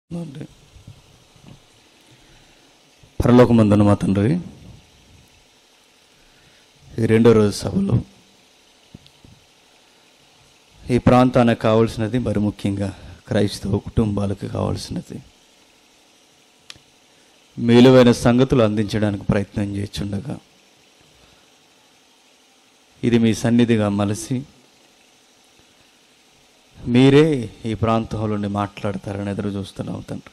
అండి పరలోకమందున మా తండ్రి ఈ రెండో రోజు సభలో ఈ ప్రాంతానికి కావాల్సినది మరి ముఖ్యంగా క్రైస్తవ కుటుంబాలకు కావాల్సినది మేలువైన సంగతులు అందించడానికి ప్రయత్నం చేస్తుండగా ఇది మీ సన్నిధిగా మలసి మీరే ఈ ప్రాంతంలో నుండి మాట్లాడతారని ఎదురు చూస్తున్నాం తండ్రి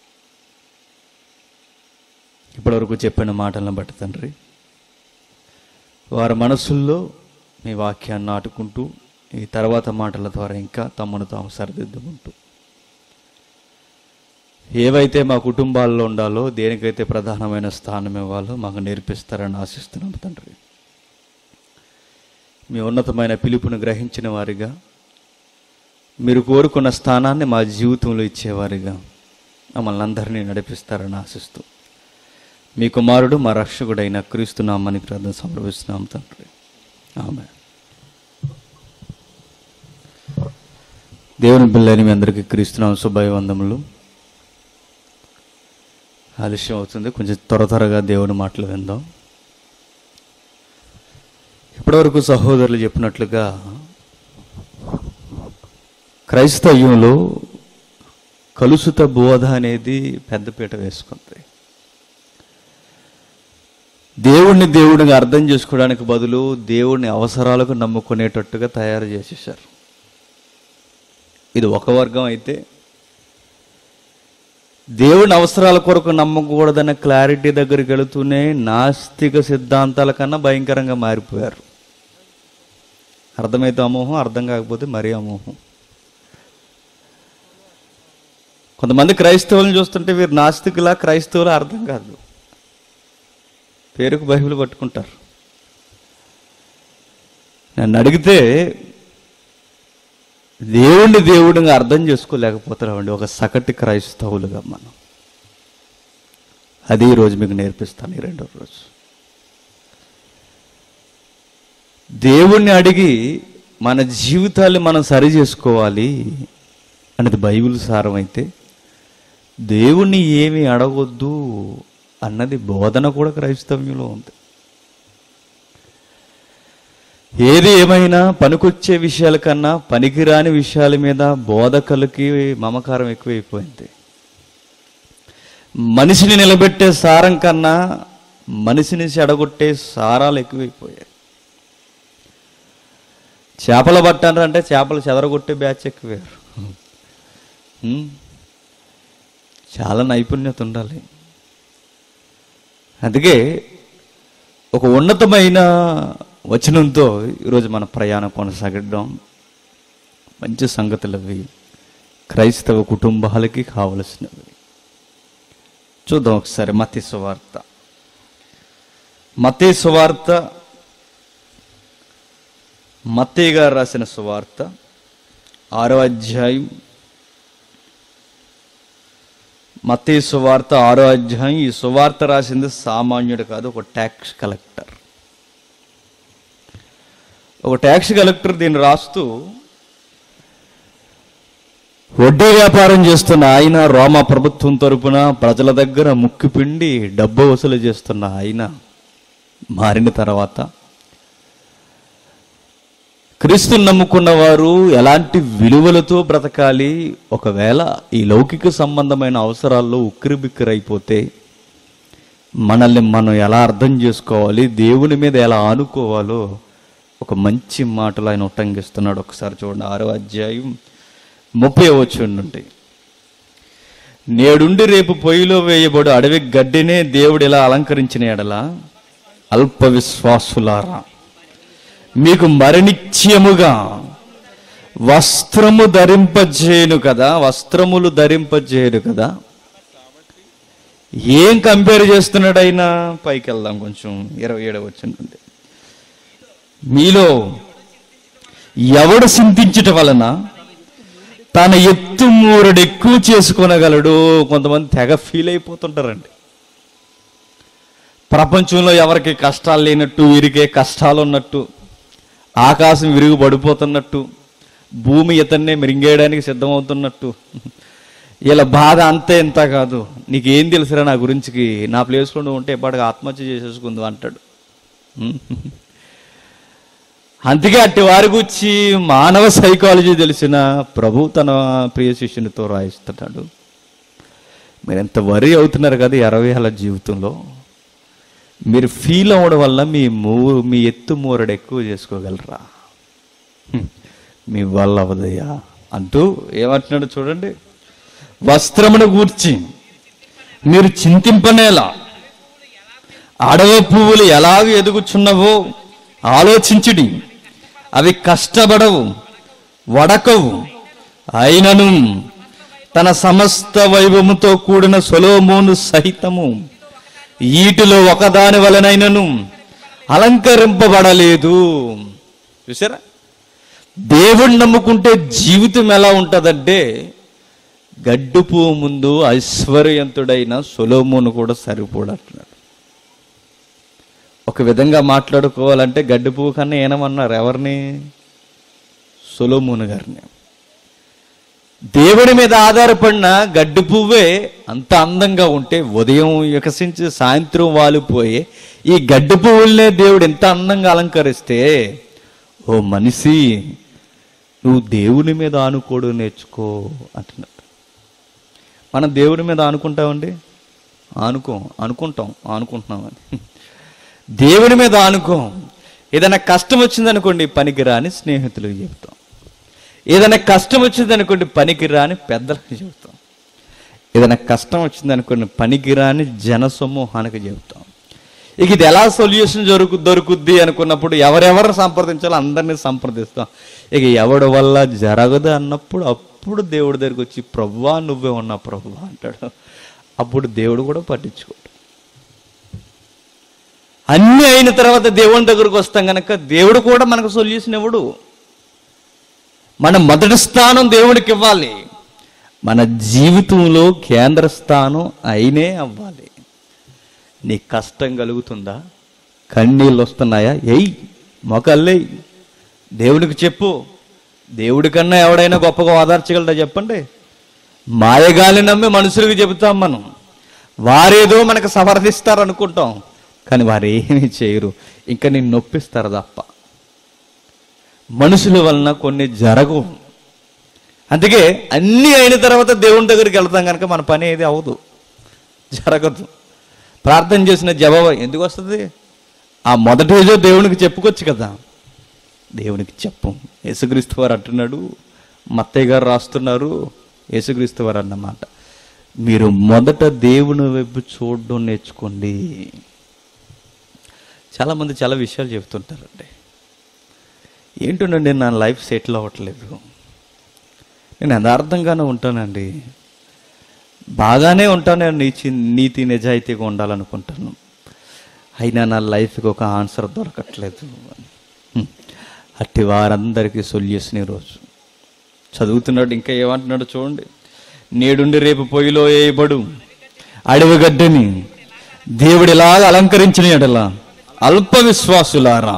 ఇప్పటివరకు చెప్పిన మాటలను బట్టి తండ్రి వారి మనసుల్లో మీ వాక్యాన్ని నాటుకుంటూ ఈ తర్వాత మాటల ద్వారా ఇంకా తమను తాము సరిదిద్దుకుంటూ ఏవైతే మా కుటుంబాల్లో ఉండాలో దేనికైతే ప్రధానమైన స్థానం ఇవ్వాలో మాకు నేర్పిస్తారని ఆశిస్తున్నాం తండ్రి మీ ఉన్నతమైన పిలుపును గ్రహించిన వారిగా మీరు కోరుకున్న స్థానాన్ని మా జీవితంలో ఇచ్చేవారిగా మమ్మల్ని అందరినీ నడిపిస్తారని ఆశిస్తూ మీ కుమారుడు మా రక్షకుడైన క్రీస్తునామని ప్రార్థన సమర్పిస్తున్నాం తండ్రి ఆమె దేవుని పిల్లని మీ అందరికీ క్రీస్తునామ శుభాభివందములు ఆలస్యం అవుతుంది కొంచెం త్వర త్వరగా దేవుని మాటలు విందాం ఇప్పటివరకు సహోదరులు చెప్పినట్లుగా క్రైస్తవ్యంలో కలుషిత బోధ అనేది పెద్దపీట వేసుకుంది దేవుణ్ణి దేవుడిగా అర్థం చేసుకోవడానికి బదులు దేవుడిని అవసరాలకు నమ్ముకునేటట్టుగా తయారు చేసేసారు ఇది ఒక వర్గం అయితే దేవుని అవసరాల కొరకు నమ్మకూడదన్న క్లారిటీ దగ్గరికి వెళుతూనే నాస్తిక సిద్ధాంతాల కన్నా భయంకరంగా మారిపోయారు అర్థమైతే అమోహం అర్థం కాకపోతే మరీ అమోహం కొంతమంది క్రైస్తవులను చూస్తుంటే వీరు నాస్తికులా క్రైస్తవులా అర్థం కాదు పేరుకు బైబిల్ పట్టుకుంటారు నన్ను అడిగితే దేవుణ్ణి దేవుడిగా అర్థం చేసుకోలేకపోతున్నామండి ఒక సగటు క్రైస్తవులుగా మనం అది ఈరోజు మీకు నేర్పిస్తాను ఈ రెండో రోజు దేవుణ్ణి అడిగి మన జీవితాన్ని మనం సరి చేసుకోవాలి అనేది బైబిల్ సారం అయితే దేవుణ్ణి ఏమి అడగొద్దు అన్నది బోధన కూడా క్రైస్తవ్యంలో ఉంది ఏది ఏమైనా పనికొచ్చే విషయాల కన్నా పనికిరాని విషయాల మీద బోధకులకి మమకారం ఎక్కువైపోయింది మనిషిని నిలబెట్టే సారం కన్నా మనిషిని చెడగొట్టే సారాలు ఎక్కువైపోయాయి చేపల పట్టారు అంటే చేపలు చెదరగొట్టే బ్యాచ్ ఎక్కువారు హ్మ్. చాలా నైపుణ్యత ఉండాలి అందుకే ఒక ఉన్నతమైన వచనంతో ఈరోజు మన ప్రయాణం కొనసాగిద్దాం మంచి సంగతులు అవి క్రైస్తవ కుటుంబాలకి కావలసినవి చూద్దాం ఒకసారి మతి సువార్త మతే సువార్త మత్తయ్య గారు రాసిన సువార్త ఆరో అధ్యాయం మత్తయి సువార్త ఆరో అధ్యాయం ఈ సువార్త రాసింది సామాన్యుడు కాదు ఒక ట్యాక్స్ కలెక్టర్ ఒక ట్యాక్స్ కలెక్టర్ దీన్ని రాస్తూ వడ్డీ వ్యాపారం చేస్తున్న ఆయన రోమా ప్రభుత్వం తరపున ప్రజల దగ్గర ముక్కిపిండి డబ్బు వసూలు చేస్తున్న ఆయన మారిన తర్వాత క్రీస్తుని నమ్ముకున్న వారు ఎలాంటి విలువలతో బ్రతకాలి ఒకవేళ ఈ లౌకిక సంబంధమైన అవసరాల్లో ఉక్కిరిబిక్కిరైపోతే మనల్ని మనం ఎలా అర్థం చేసుకోవాలి దేవుని మీద ఎలా ఆనుకోవాలో ఒక మంచి మాటలు ఆయన ఉట్టంగిస్తున్నాడు ఒకసారి చూడండి ఆరో అధ్యాయం ముప్పై వచ్చి నుండి నేడుండి రేపు పొయ్యిలో వేయబడు అడవి గడ్డినే దేవుడు ఇలా అలంకరించిన ఎడల అల్ప విశ్వాసులారా మీకు మరణిత్యముగా వస్త్రము ధరింపజేయను కదా వస్త్రములు ధరింపజేయను కదా ఏం కంపేర్ చేస్తున్నాడు అయినా పైకి వెళ్దాం కొంచెం ఇరవై ఏడవ వచ్చిందండి మీలో ఎవడు చింతించుట వలన తన ఎత్తు మూరడు ఎక్కువ చేసుకొనగలడు కొంతమంది తెగ ఫీల్ అయిపోతుంటారండి ప్రపంచంలో ఎవరికి కష్టాలు లేనట్టు వీరికే కష్టాలు ఉన్నట్టు ఆకాశం విరుగు పడిపోతున్నట్టు భూమి ఇతన్నే మిరింగేయడానికి సిద్ధమవుతున్నట్టు ఇలా బాధ అంతే ఇంత కాదు నీకేం తెలుసురా నా గురించికి నా ప్లేస్లో నువ్వు ఉంటే ఎప్పటికి ఆత్మహత్య చేసేసుకుందు అంటాడు ఉం? అందుకే అట్టి వారి గురించి మానవ సైకాలజీ తెలిసిన ప్రభు తన ప్రియ శిష్యునితో రాయిస్తున్నాడు మీరు ఎంత వరి అవుతున్నారు కదా ఇరవై ఏళ్ళ జీవితంలో మీరు ఫీల్ అవ్వడం వల్ల మీ మూ మీ ఎత్తు మూరడు ఎక్కువ చేసుకోగలరా హ్మ్. మీ వల్ల అవదయ్యా అంటూ ఏమంటున్నాడు చూడండి వస్త్రమును గూర్చి మీరు చింతింపనేలా అడవి పువ్వులు ఎలాగ ఎదుగుచున్నవో ఆలోచించుడి అవి కష్టపడవు వడకవు అయినను తన సమస్త వైభవముతో కూడిన సొలోమోను సహితము ఈటిలో ఒకదాని వలనైనను అలంకరింపబడలేదు చూసారా దేవుణ్ణి నమ్ముకుంటే జీవితం ఎలా ఉంటుందంటే గడ్డు పువ్వు ముందు ఐశ్వర్యంతుడైన సొలోమోను కూడా సరిపోడట్లేదు ఒక విధంగా మాట్లాడుకోవాలంటే గడ్డి పువ్వు కన్నా ఏనమన్నారు ఎవరిని సొలోమోను గారిని దేవుడి మీద ఆధారపడిన గడ్డి పువ్వే అంత అందంగా ఉంటే ఉదయం వికసించి సాయంత్రం వాలిపోయి ఈ గడ్డి పువ్వులనే దేవుడు ఎంత అందంగా అలంకరిస్తే ఓ మనిషి నువ్వు దేవుని మీద ఆనుకోడు నేర్చుకో అంటున్నాడు మనం దేవుడి మీద ఆనుకుంటామండి ఆనుకోం అనుకుంటాం ఆనుకుంటున్నామని దేవుని మీద ఆనుకోం ఏదైనా కష్టం వచ్చిందనుకోండి పనికిరాని స్నేహితులకు చెప్తాం ఏదైనా కష్టం వచ్చిందనుకోండి పనికిరాని పెద్దలకు చెబుతాం ఏదైనా కష్టం వచ్చిందనుకోండి పనికిరాని జన సమూహానికి చెబుతాం ఇక ఇది ఎలా సొల్యూషన్ జరుగు దొరుకుద్ది అనుకున్నప్పుడు ఎవరెవరు సంప్రదించాలో అందరినీ సంప్రదిస్తాం ఇక ఎవడి వల్ల జరగదు అన్నప్పుడు అప్పుడు దేవుడి దగ్గరికి వచ్చి ప్రవ్వా నువ్వే ఉన్నా ప్రవ్వా అంటాడు అప్పుడు దేవుడు కూడా పట్టించుకోడు అన్నీ అయిన తర్వాత దేవుని దగ్గరకు వస్తాం కనుక దేవుడు కూడా మనకు సొల్యూషన్ ఇవ్వడు మన మొదటి స్థానం దేవుడికి ఇవ్వాలి మన జీవితంలో కేంద్ర స్థానం అయినే అవ్వాలి నీ కష్టం కలుగుతుందా కన్నీళ్ళు వస్తున్నాయా ఎయ్ మొకల్లేయ్ దేవుడికి చెప్పు దేవుడి కన్నా ఎవడైనా గొప్పగా ఓదార్చగలడా చెప్పండి మాయగాలి నమ్మి మనుషులకు చెబుతాం మనం వారేదో మనకు సమర్థిస్తారు అనుకుంటాం కానీ వారు ఏమీ చేయరు ఇంకా నేను నొప్పిస్తారు తప్ప మనుషుల వలన కొన్ని జరగవు అందుకే అన్నీ అయిన తర్వాత దేవుని దగ్గరికి వెళ్తాం కనుక మన పని ఏది అవ్వదు జరగదు ప్రార్థన చేసిన జవాబు ఎందుకు వస్తుంది ఆ మొదటి రోజు దేవునికి చెప్పుకోవచ్చు కదా దేవునికి చెప్పు యేసుక్రీస్తు వారు అంటున్నాడు మత్తయ్య గారు రాస్తున్నారు యేసుక్రీస్తు వారు అన్నమాట మీరు మొదట దేవుని వైపు చూడడం నేర్చుకోండి చాలామంది చాలా విషయాలు చెబుతుంటారండి ఏంటండి నా లైఫ్ సెటిల్ అవ్వట్లేదు నేను యథార్థంగానే ఉంటానండి బాగానే ఉంటాను నీచి నీతి నిజాయితీగా ఉండాలనుకుంటాను అయినా నా లైఫ్కి ఒక ఆన్సర్ దొరకట్లేదు హ్మ్. అట్టి వారందరికీ సొల్యూషన్ ఈరోజు చదువుతున్నాడు ఇంకా ఏమంటున్నాడు చూడండి నేడుండి రేపు పొయ్యిలో వేయబడు అడవి గడ్డని దేవుడు ఇలాగ అలంకరించిన ఎడలా అల్ప విశ్వాసులారా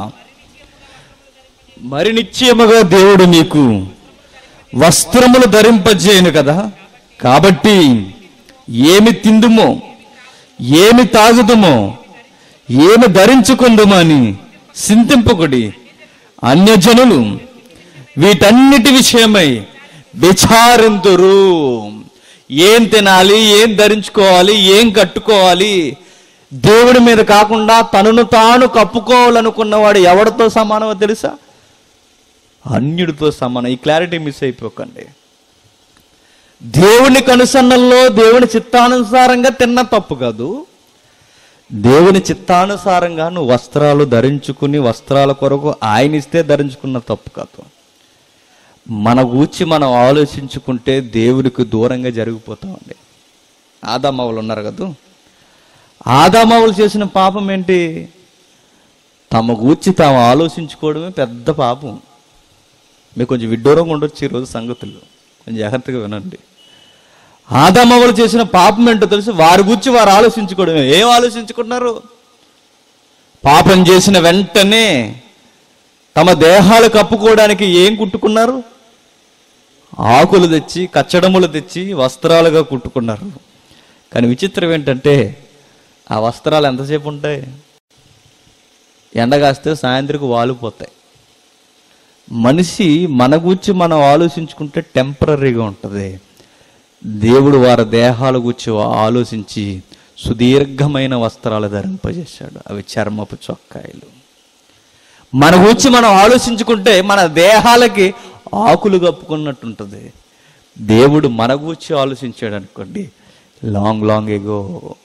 మరి నిశ్చయముగా దేవుడు నీకు వస్త్రములు ధరింపజేయను కదా కాబట్టి ఏమి తిందుమో ఏమి తాగుదుమో ఏమి ధరించుకుందుమో అని చింతింపకుడి అన్యజనులు వీటన్నిటి విషయమై విచారింతురు ఏం తినాలి ఏం ధరించుకోవాలి ఏం కట్టుకోవాలి దేవుడి మీద కాకుండా తనను తాను కప్పుకోవాలనుకున్నవాడు ఎవరితో సమానమో తెలుసా అన్యుడితో సమానం ఈ క్లారిటీ మిస్ అయిపోకండి దేవుని కనుసన్నల్లో దేవుని చిత్తానుసారంగా తిన్న తప్పు కాదు దేవుని చిత్తానుసారంగా నువ్వు వస్త్రాలు ధరించుకుని వస్త్రాల కొరకు ఆయన ఇస్తే ధరించుకున్న తప్పు కాదు మన గూర్చి మనం ఆలోచించుకుంటే దేవుడికి దూరంగా జరిగిపోతామండి ఆదామవులు ఉన్నారు కదా ఆదామవులు చేసిన పాపం ఏంటి తమ గూర్చి తాము ఆలోచించుకోవడమే పెద్ద పాపం మీకు కొంచెం విడ్డూరంగా ఉండొచ్చు ఈరోజు సంగతులు కొంచెం జాగ్రత్తగా వినండి ఆదామవులు చేసిన పాపం ఏంటో తెలుసు వారి గురించి వారు ఆలోచించుకోవడమే ఏం ఆలోచించుకుంటున్నారు పాపం చేసిన వెంటనే తమ దేహాలు కప్పుకోవడానికి ఏం కుట్టుకున్నారు ఆకులు తెచ్చి కచ్చడములు తెచ్చి వస్త్రాలుగా కుట్టుకున్నారు కానీ విచిత్రం ఏంటంటే ఆ వస్త్రాలు ఎంతసేపు ఉంటాయి ఎండ కాస్తే సాయంత్రకు వాలిపోతాయి మనిషి మన గురించి మనం ఆలోచించుకుంటే టెంపరీగా ఉంటుంది దేవుడు వారి దేహాల గురించి ఆలోచించి సుదీర్ఘమైన వస్త్రాలు ధరింపజేశాడు అవి చర్మపు చొక్కాయలు మన గురించి మనం ఆలోచించుకుంటే మన దేహాలకి ఆకులు కప్పుకున్నట్టుంటుంది దేవుడు మన గురించి ఆలోచించాడు అనుకోండి లాంగ్ లాంగ్ ఎగో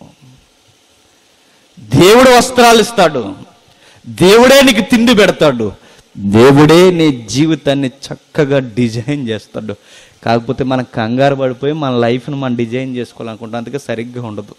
దేవుడు వస్త్రాలు ఇస్తాడు దేవుడే నీకు తిండి పెడతాడు దేవుడే నీ జీవితాన్ని చక్కగా డిజైన్ చేస్తాడు కాకపోతే మనం కంగారు పడిపోయి మన లైఫ్ను మనం డిజైన్ చేసుకోవాలనుకుంటాం అందుకే సరిగ్గా ఉండదు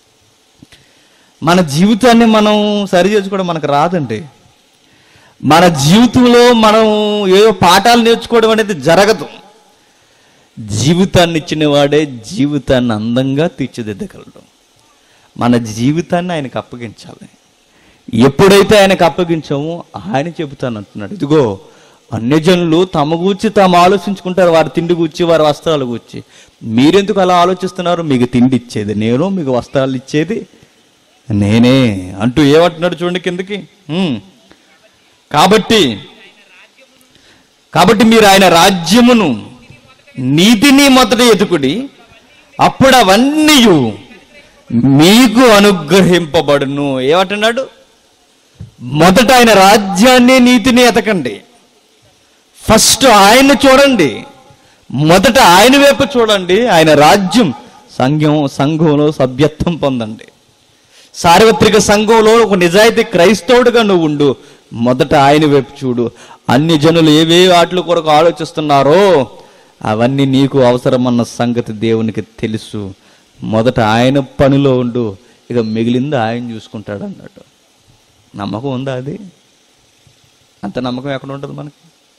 మన జీవితాన్ని మనం సరి చేసుకోవడం మనకు రాదండి మన జీవితంలో మనం ఏదో పాఠాలు నేర్చుకోవడం అనేది జరగదు జీవితాన్ని ఇచ్చిన వాడే జీవితాన్ని అందంగా తీర్చిదిద్దగలడు మన జీవితాన్ని ఆయనకు అప్పగించాలి ఎప్పుడైతే ఆయనకు అప్పగించామో ఆయన చెబుతాను అంటున్నాడు ఇదిగో అన్యజనులు తమ గూర్చి తాము ఆలోచించుకుంటారు వారి తిండి గూర్చి వారి వస్త్రాలు గూర్చి మీరెందుకు అలా ఆలోచిస్తున్నారు మీకు తిండి ఇచ్చేది నేను మీకు వస్త్రాలు ఇచ్చేది నేనే అంటూ ఏమంటున్నాడు చూడండి కిందకి హ్మ్. కాబట్టి కాబట్టి మీరు ఆయన రాజ్యమును నీతిని మొదట ఎతుకుడి అప్పుడు అవన్నీ మీకు అనుగ్రహింపబడును ఏమంటున్నాడు మొదట ఆయన రాజ్యాన్ని నీతిని ఎతకండి ఫస్ట్ ఆయన చూడండి మొదట ఆయన వైపు చూడండి ఆయన రాజ్యం సంఘం సంఘంలో సభ్యత్వం పొందండి సార్వత్రిక సంఘంలో ఒక నిజాయితీ క్రైస్తవుడిగా నువ్వు ఉండు మొదట ఆయన వైపు చూడు అన్ని జనులు ఏవే వాటి కొరకు ఆలోచిస్తున్నారో అవన్నీ నీకు అవసరమన్న సంగతి దేవునికి తెలుసు మొదట ఆయన పనిలో ఉండు ఇక మిగిలింది ఆయన చూసుకుంటాడు అన్నట్టు నమ్మకం ఉందా అది అంత నమ్మకం ఎక్కడ ఉంటుంది మనకి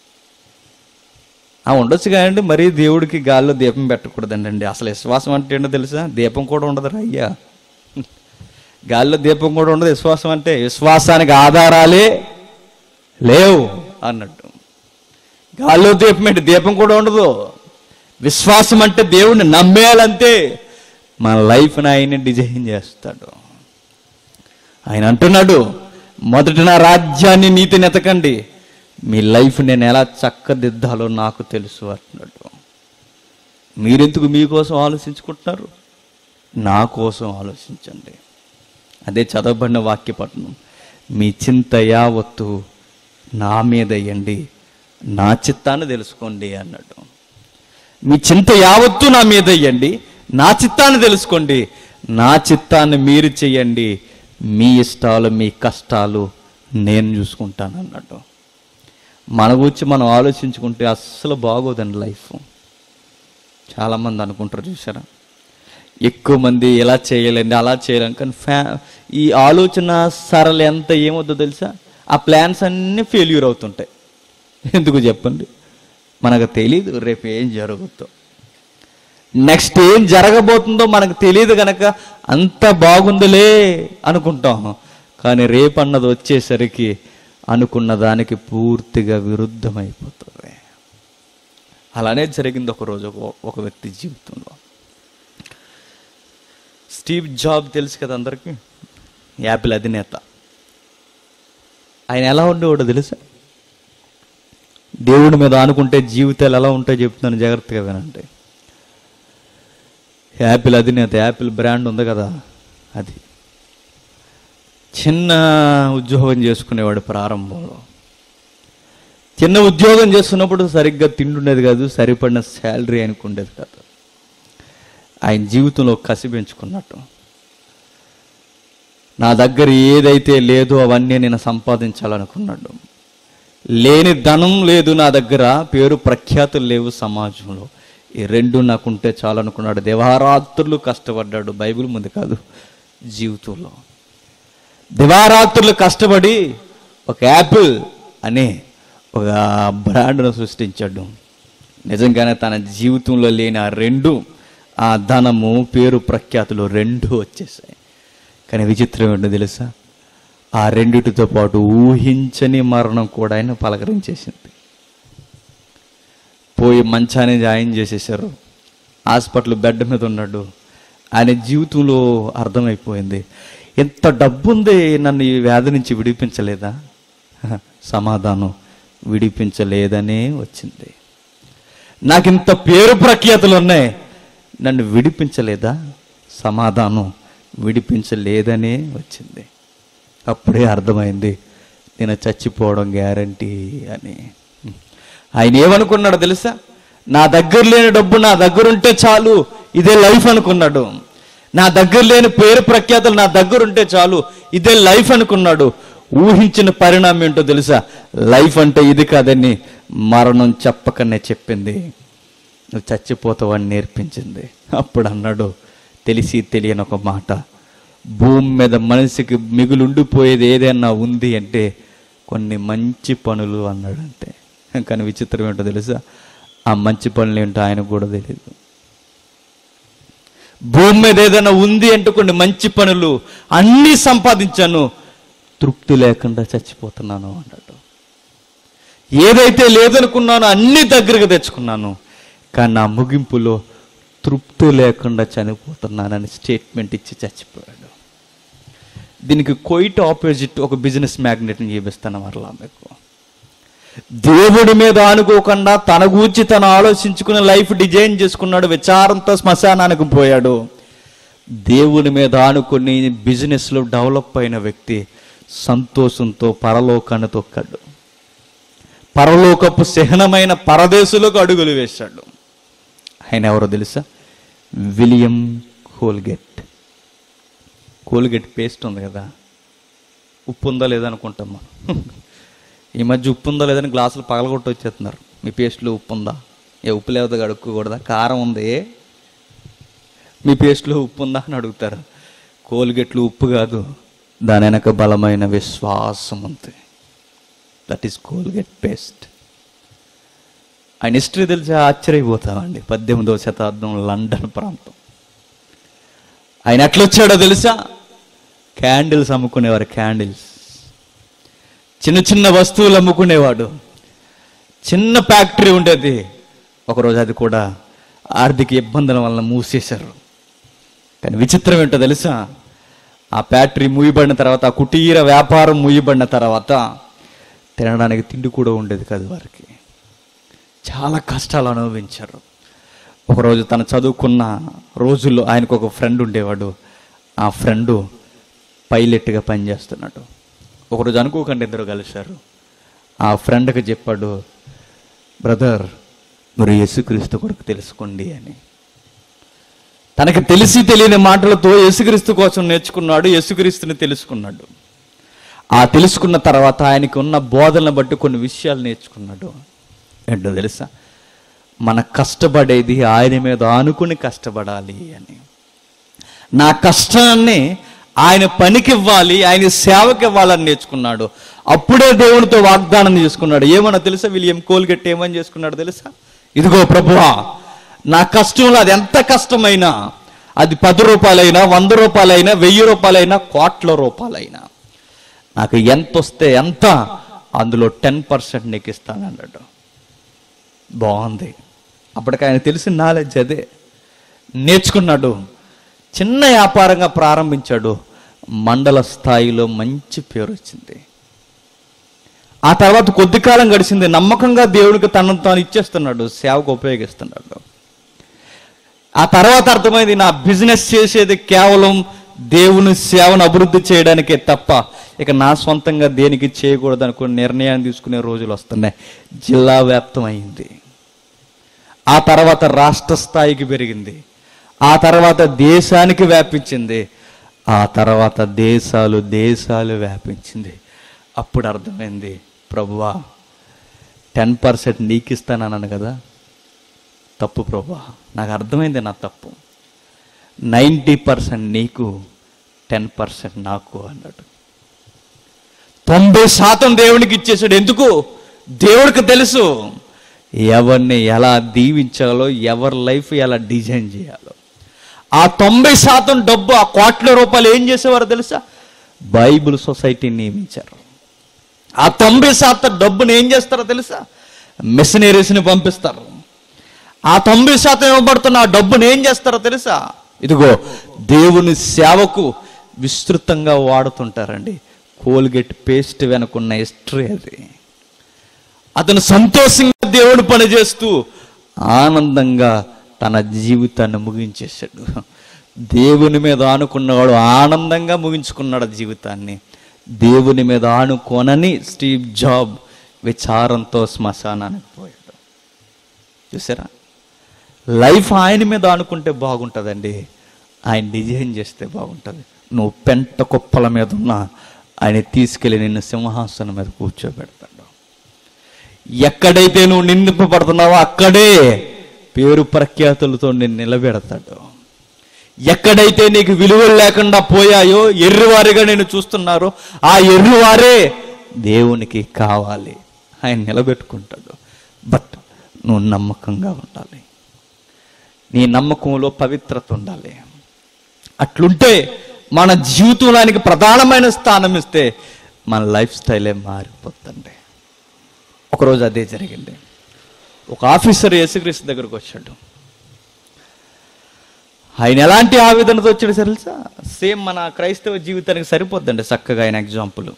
ఆ ఉండొచ్చు కానండి మరీ దేవుడికి గాల్లో దీపం పెట్టకూడదండి అసలు విశ్వాసం అంటే ఏంటో తెలుసా దీపం కూడా ఉండదురా అయ్యా గాల్లో దీపం కూడా ఉండదు విశ్వాసం అంటే విశ్వాసానికి ఆధారాలే లేవు అన్నట్టు గాల్లో దీపం ఏంటి దీపం కూడా ఉండదు విశ్వాసం అంటే దేవుణ్ణి నమ్మేయాలంతే మన లైఫ్ని ఆయన డిజైన్ చేస్తాడు ఆయన అంటున్నాడు మొదట నా రాజ్యాన్ని నీతిని ఎతకండి మీ లైఫ్ నేను ఎలా చక్కదిద్దాలో నాకు తెలుసు అంటున్నాడు మీరెందుకు మీకోసం ఆలోచించుకుంటున్నారు నా కోసం ఆలోచించండి అదే చదవబడిన వాక్యపట్నం మీ చింత యావత్తు నా మీద వేయండి నా చిత్తాన్ని తెలుసుకోండి అన్నాడు మీ చింత యావత్తు నా మీద వేయండి నా చిత్తాన్ని తెలుసుకోండి నా చిత్తాన్ని మీరు చెయ్యండి మీ ఇష్టాలు మీ కష్టాలు నేను చూసుకుంటాను అన్నట్టు మన గురించి మనం ఆలోచించుకుంటే అస్సలు బాగోదండి లైఫ్ చాలామంది అనుకుంటారు చూసారా ఎక్కువ మంది ఎలా చేయాలండి అలా చేయాలని కానీ ఫ్యా ఈ ఆలోచన సరళ ఎంత ఏమవుద్దో తెలుసా ఆ ప్లాన్స్ అన్నీ ఫెయిల్యూర్ అవుతుంటాయి ఎందుకు చెప్పండి మనకు తెలియదు రేపు ఏం జరుగుద్దో నెక్స్ట్ ఏం జరగబోతుందో మనకు తెలియదు గనక అంత బాగుందిలే అనుకుంటాం కానీ రేపు అన్నది వచ్చేసరికి అనుకున్న దానికి పూర్తిగా విరుద్ధమైపోతుంది అలానే జరిగింది ఒక రోజు ఒక- ఒక వ్యక్తి జీవితంలో స్టీవ్ జాబ్ తెలుసు కదా అందరికీ యాపిల్ అధినేత ఆయన ఎలా ఉండేవాడో తెలుసా దేవుడి మీద ఆనుకుంటే జీవితాలు ఎలా ఉంటాయో చెప్తున్నాను జాగ్రత్తగా వినండి యాపిల్ అధినేత యాపిల్ బ్రాండ్ ఉంది కదా అది చిన్న ఉద్యోగం చేసుకునేవాడు ప్రారంభంలో చిన్న ఉద్యోగం చేస్తున్నప్పుడు సరిగ్గా తిండి ఉండేది కాదు సరిపడిన శాలరీ ఆయనకు ఉండేది కాదు ఆయన జీవితంలో కసి పెంచుకున్నట్టు నా దగ్గర ఏదైతే లేదో అవన్నీ నేను సంపాదించాలనుకున్నాడు లేని ధనం లేదు నా దగ్గర పేరు ప్రఖ్యాతులు లేవు సమాజంలో ఈ రెండు నాకుంటే చాలనుకున్నాడు దివారాత్రులు కష్టపడ్డాడు బైబిల్ ముందు కాదు జీవితంలో దివారాత్రులు కష్టపడి ఒక యాపిల్ అనే ఒక బ్రాండ్ను సృష్టించాడు నిజంగానే తన జీవితంలో లేని ఆ రెండు ఆ ధనము పేరు ప్రఖ్యాతులు రెండు వచ్చేసాయి కానీ విచిత్రం ఏంటో తెలుసా ఆ రెండిటితో పాటు ఊహించని మరణం కూడా ఆయన పలకరించేసింది పోయి మంచాన్ని జాయిన్ చేసేసారు హాస్పిటల్ బెడ్ మీద ఉన్నాడు ఆయన జీవితంలో అర్థమైపోయింది ఎంత డబ్బు ఉంది నన్ను ఈ వ్యాధి నుంచి విడిపించలేదా హ, సమాధానం విడిపించలేదనే వచ్చింది నాకు ఇంత పేరు ప్రఖ్యాతులు ఉన్నాయి నన్ను విడిపించలేదా సమాధానం విడిపించలేదనే వచ్చింది అప్పుడే అర్థమైంది నేను చచ్చిపోవడం గ్యారంటీ అని ఆయన ఏమనుకున్నాడో తెలుసా నా దగ్గర లేని డబ్బు నా దగ్గర ఉంటే చాలు ఇదే లైఫ్ అనుకున్నాడు నా దగ్గర లేని పేరు ప్రఖ్యాతులు నా దగ్గర ఉంటే చాలు ఇదే లైఫ్ అనుకున్నాడు ఊహించిన పరిణామం ఏంటో తెలుసా లైఫ్ అంటే ఇది కాదని మరణం చెప్పకనే చెప్పింది నువ్వు చచ్చిపోతావని నేర్పించింది అప్పుడు అన్నాడు తెలిసి తెలియని ఒక మాట భూమి మీద మనిషికి మిగులుండిపోయేది ఏదైనా ఉంది అంటే కొన్ని మంచి పనులు అన్నాడు అంతే కానీ విచిత్రం ఏంటో తెలుసా ఆ మంచి పనులు ఏంటో ఆయనకు కూడా తెలియదు భూమి మీద ఏదైనా ఉంది అంటే కొన్ని మంచి పనులు అన్నీ సంపాదించాను తృప్తి లేకుండా చచ్చిపోతున్నాను అన్నాడు ఏదైతే లేదనుకున్నానో అన్ని దగ్గరకు తెచ్చుకున్నాను కానీ నా ముగింపులో తృప్తి లేకుండా చనిపోతున్నానని స్టేట్మెంట్ ఇచ్చి చచ్చిపోయాడు దీనికి క్వైట్ ఆపోజిట్ ఒక బిజినెస్ మ్యాగ్నెట్ని చూపిస్తాను మరలా మీకు దేవుడి మీద ఆనుకోకుండా తన గూర్చి తను ఆలోచించుకుని లైఫ్ డిజైన్ చేసుకున్నాడు విచారంతో శ్మశానానికి పోయాడు దేవుని మీద ఆనుకుని బిజినెస్లో డెవలప్ అయిన వ్యక్తి సంతోషంతో పరలోకాన్ని తొక్కాడు పరలోకపు సహనమైన పరదేశులకు అడుగులు వేశాడు ఆయన ఎవరో తెలుసా విలియం కోల్గెట్ కోల్గెట్ పేస్ట్ ఉంది కదా ఉప్పు ఉందా లేదా అనుకుంటాం మనం ఈ మధ్య ఉప్పు ఉందా లేదని గ్లాసులు పగలగొట్టి వచ్చేస్తున్నారు మీ పేస్ట్లో ఉప్పు ఉందా ఏ ఉప్పు లేదా అడుక్కోకూడదా కారం ఉంది మీ పేస్ట్లో ఉప్పు ఉందా అని అడుగుతారు కోల్గెట్లు ఉప్పు కాదు దాని వెనక బలమైన విశ్వాసం ఉంది దట్ ఈస్ కోల్గెట్ పేస్ట్ ఆయన హిస్టరీ తెలిసి ఆశ్చర్యపోతామండి పద్దెనిమిదవ శతాబ్దం లండన్ ప్రాంతం ఆయన ఎట్లొచ్చాడో తెలుసా క్యాండిల్స్ అమ్ముకునేవారు క్యాండిల్స్ చిన్న చిన్న వస్తువులు అమ్ముకునేవాడు చిన్న ఫ్యాక్టరీ ఉండేది ఒకరోజు అది కూడా ఆర్థిక ఇబ్బందుల వలన మూసేశారు కానీ విచిత్రం ఏంటో తెలుసా ఆ ఫ్యాక్టరీ మూయబడిన తర్వాత ఆ కుటీర వ్యాపారం మూయబడిన తర్వాత తినడానికి తిండి కూడా ఉండేది కాదు వారికి చాలా కష్టాలు అనుభవించారు ఒకరోజు తను చదువుకున్న రోజుల్లో ఆయనకు ఒక ఫ్రెండ్ ఉండేవాడు ఆ ఫ్రెండు పైలట్గా పనిచేస్తున్నాడు ఒకరోజు అనుకోకుండా ఇద్దరు కలిశారు ఆ ఫ్రెండ్కి చెప్పాడు బ్రదర్ మీరు యేసుక్రీస్తు కొరకు తెలుసుకోండి అని తనకి తెలిసి తెలియని మాటలతో యేసుక్రీస్తు కోసం నేర్చుకున్నాడు యేసుక్రీస్తుని తెలుసుకున్నాడు ఆ తెలుసుకున్న తర్వాత ఆయనకి ఉన్న బోధనను బట్టి కొన్ని విషయాలు నేర్చుకున్నాడు ఏంటో తెలుసా మన కష్టపడేది ఆయన మీద ఆనుకుని కష్టపడాలి అని నా కష్టాన్ని ఆయన పనికి ఇవ్వాలి ఆయన సేవకి ఇవ్వాలని నేర్చుకున్నాడు అప్పుడే దేవునితో వాగ్దానం చేసుకున్నాడు ఏమన్నా తెలుసా విలియం కోల్గెట్ ఏమని చేసుకున్నాడు తెలుసా ఇదిగో ప్రభువా నా కష్టంలో అది ఎంత కష్టమైనా అది పది రూపాయలైనా వంద రూపాయలైనా వెయ్యి రూపాయలైనా కోట్ల రూపాయలైనా నాకు ఎంత వస్తే ఎంత అందులో టెన్ పర్సెంట్ నీకు ఇస్తానన్నాడు బాగుంది అప్పటికి ఆయన తెలిసిన నాలెడ్జ్ అదే నేర్చుకున్నాడు చిన్న వ్యాపారంగా ప్రారంభించాడు మండల స్థాయిలో మంచి పేరు వచ్చింది ఆ తర్వాత కొద్ది కాలం గడిచింది నమ్మకంగా దేవుడికి తనను తాను ఇచ్చేస్తున్నాడు సేవకు ఉపయోగిస్తున్నాడు ఆ తర్వాత అర్థమైంది నా బిజినెస్ చేసేది కేవలం దేవుని సేవను అభివృద్ధి చేయడానికే తప్ప ఇక నా సొంతంగా దేనికి చేయకూడదు అనుకుని నిర్ణయాన్ని తీసుకునే రోజులు వస్తున్నాయి జిల్లా వ్యాప్తం అయింది ఆ తర్వాత రాష్ట్ర స్థాయికి పెరిగింది ఆ తర్వాత దేశానికి వ్యాపించింది ఆ తర్వాత దేశాలు దేశాలు వ్యాపించింది అప్పుడు అర్థమైంది ప్రభువా టెన్ పర్సెంట్ నీకు ఇస్తానన్నాను కదా తప్పు ప్రభువా నాకు అర్థమైంది నా తప్పు నైంటీ పర్సెంట్ నీకు టెన్ పర్సెంట్ నాకు అన్నాడు తొంభై శాతం దేవునికి ఇచ్చేసాడు ఎందుకు దేవుడికి తెలుసు ఎవరిని ఎలా దీవించాలో ఎవరి లైఫ్ ఎలా డిజైన్ చేయాలో ఆ తొంభై శాతం డబ్బు ఆ కోట్ల రూపాయలు ఏం చేసేవారో తెలుసా బైబిల్ సొసైటీని నియమించారు ఆ తొంభై శాతం డబ్బుని ఏం చేస్తారో తెలుసా మిషనరీస్ని పంపిస్తారు ఆ తొంభై శాతం ఇవ్వబడుతున్న ఆ డబ్బును ఏం చేస్తారో తెలుసా ఇదిగో దేవుని సేవకు విస్తృతంగా వాడుతుంటారండి కోల్గేట్ పేస్ట్ వెనుకున్న హిస్టరీ అది అతను సంతోషంగా దేవుడు పని చేస్తూ ఆనందంగా తన జీవితాన్ని ముగించేశాడు దేవుని మీద ఆనుకున్నవాడు ఆనందంగా ముగించుకున్నాడు జీవితాన్ని దేవుని మీద ఆనుకోనని స్టీవ్ జాబ్ విచారంతో శ్మశానానికి పోయాడు చూసారా లైఫ్ ఆయన మీద ఆనుకుంటే బాగుంటుందండి ఆయన డిజైన్ చేస్తే బాగుంటుంది నువ్వు పెంట కుప్పల మీద ఉన్నా ఆయన తీసుకెళ్ళి నిన్ను సింహాసనం మీద కూర్చోబెడతాడు ఎక్కడైతే నువ్వు నిందింపబడుతున్నావో అక్కడే పేరు ప్రఖ్యాతులతో నిన్ను నిలబెడతాడు ఎక్కడైతే నీకు విలువలు లేకుండా పోయాయో ఎర్రివారిగా నేను చూస్తున్నారో ఆ ఎర్రివారే దేవునికి కావాలి ఆయన నిలబెట్టుకుంటాడు బట్ నువ్వు నమ్మకంగా ఉండాలి నీ నమ్మకంలో పవిత్రత ఉండాలి అట్లుంటే మన జీవితంలోనికి ప్రధానమైన స్థానం ఇస్తే మన లైఫ్ స్టైలే మారిపోతుంది ఒకరోజు అదే జరిగింది ఒక ఆఫీసర్ యేసుక్రీస్తు దగ్గరకు వచ్చాడు ఆయన ఎలాంటి ఆవేదనతో వచ్చాడు తెలుసా సేమ్ మన క్రైస్తవ జీవితానికి సరిపోద్దండి చక్కగా ఆయన ఎగ్జాంపుల్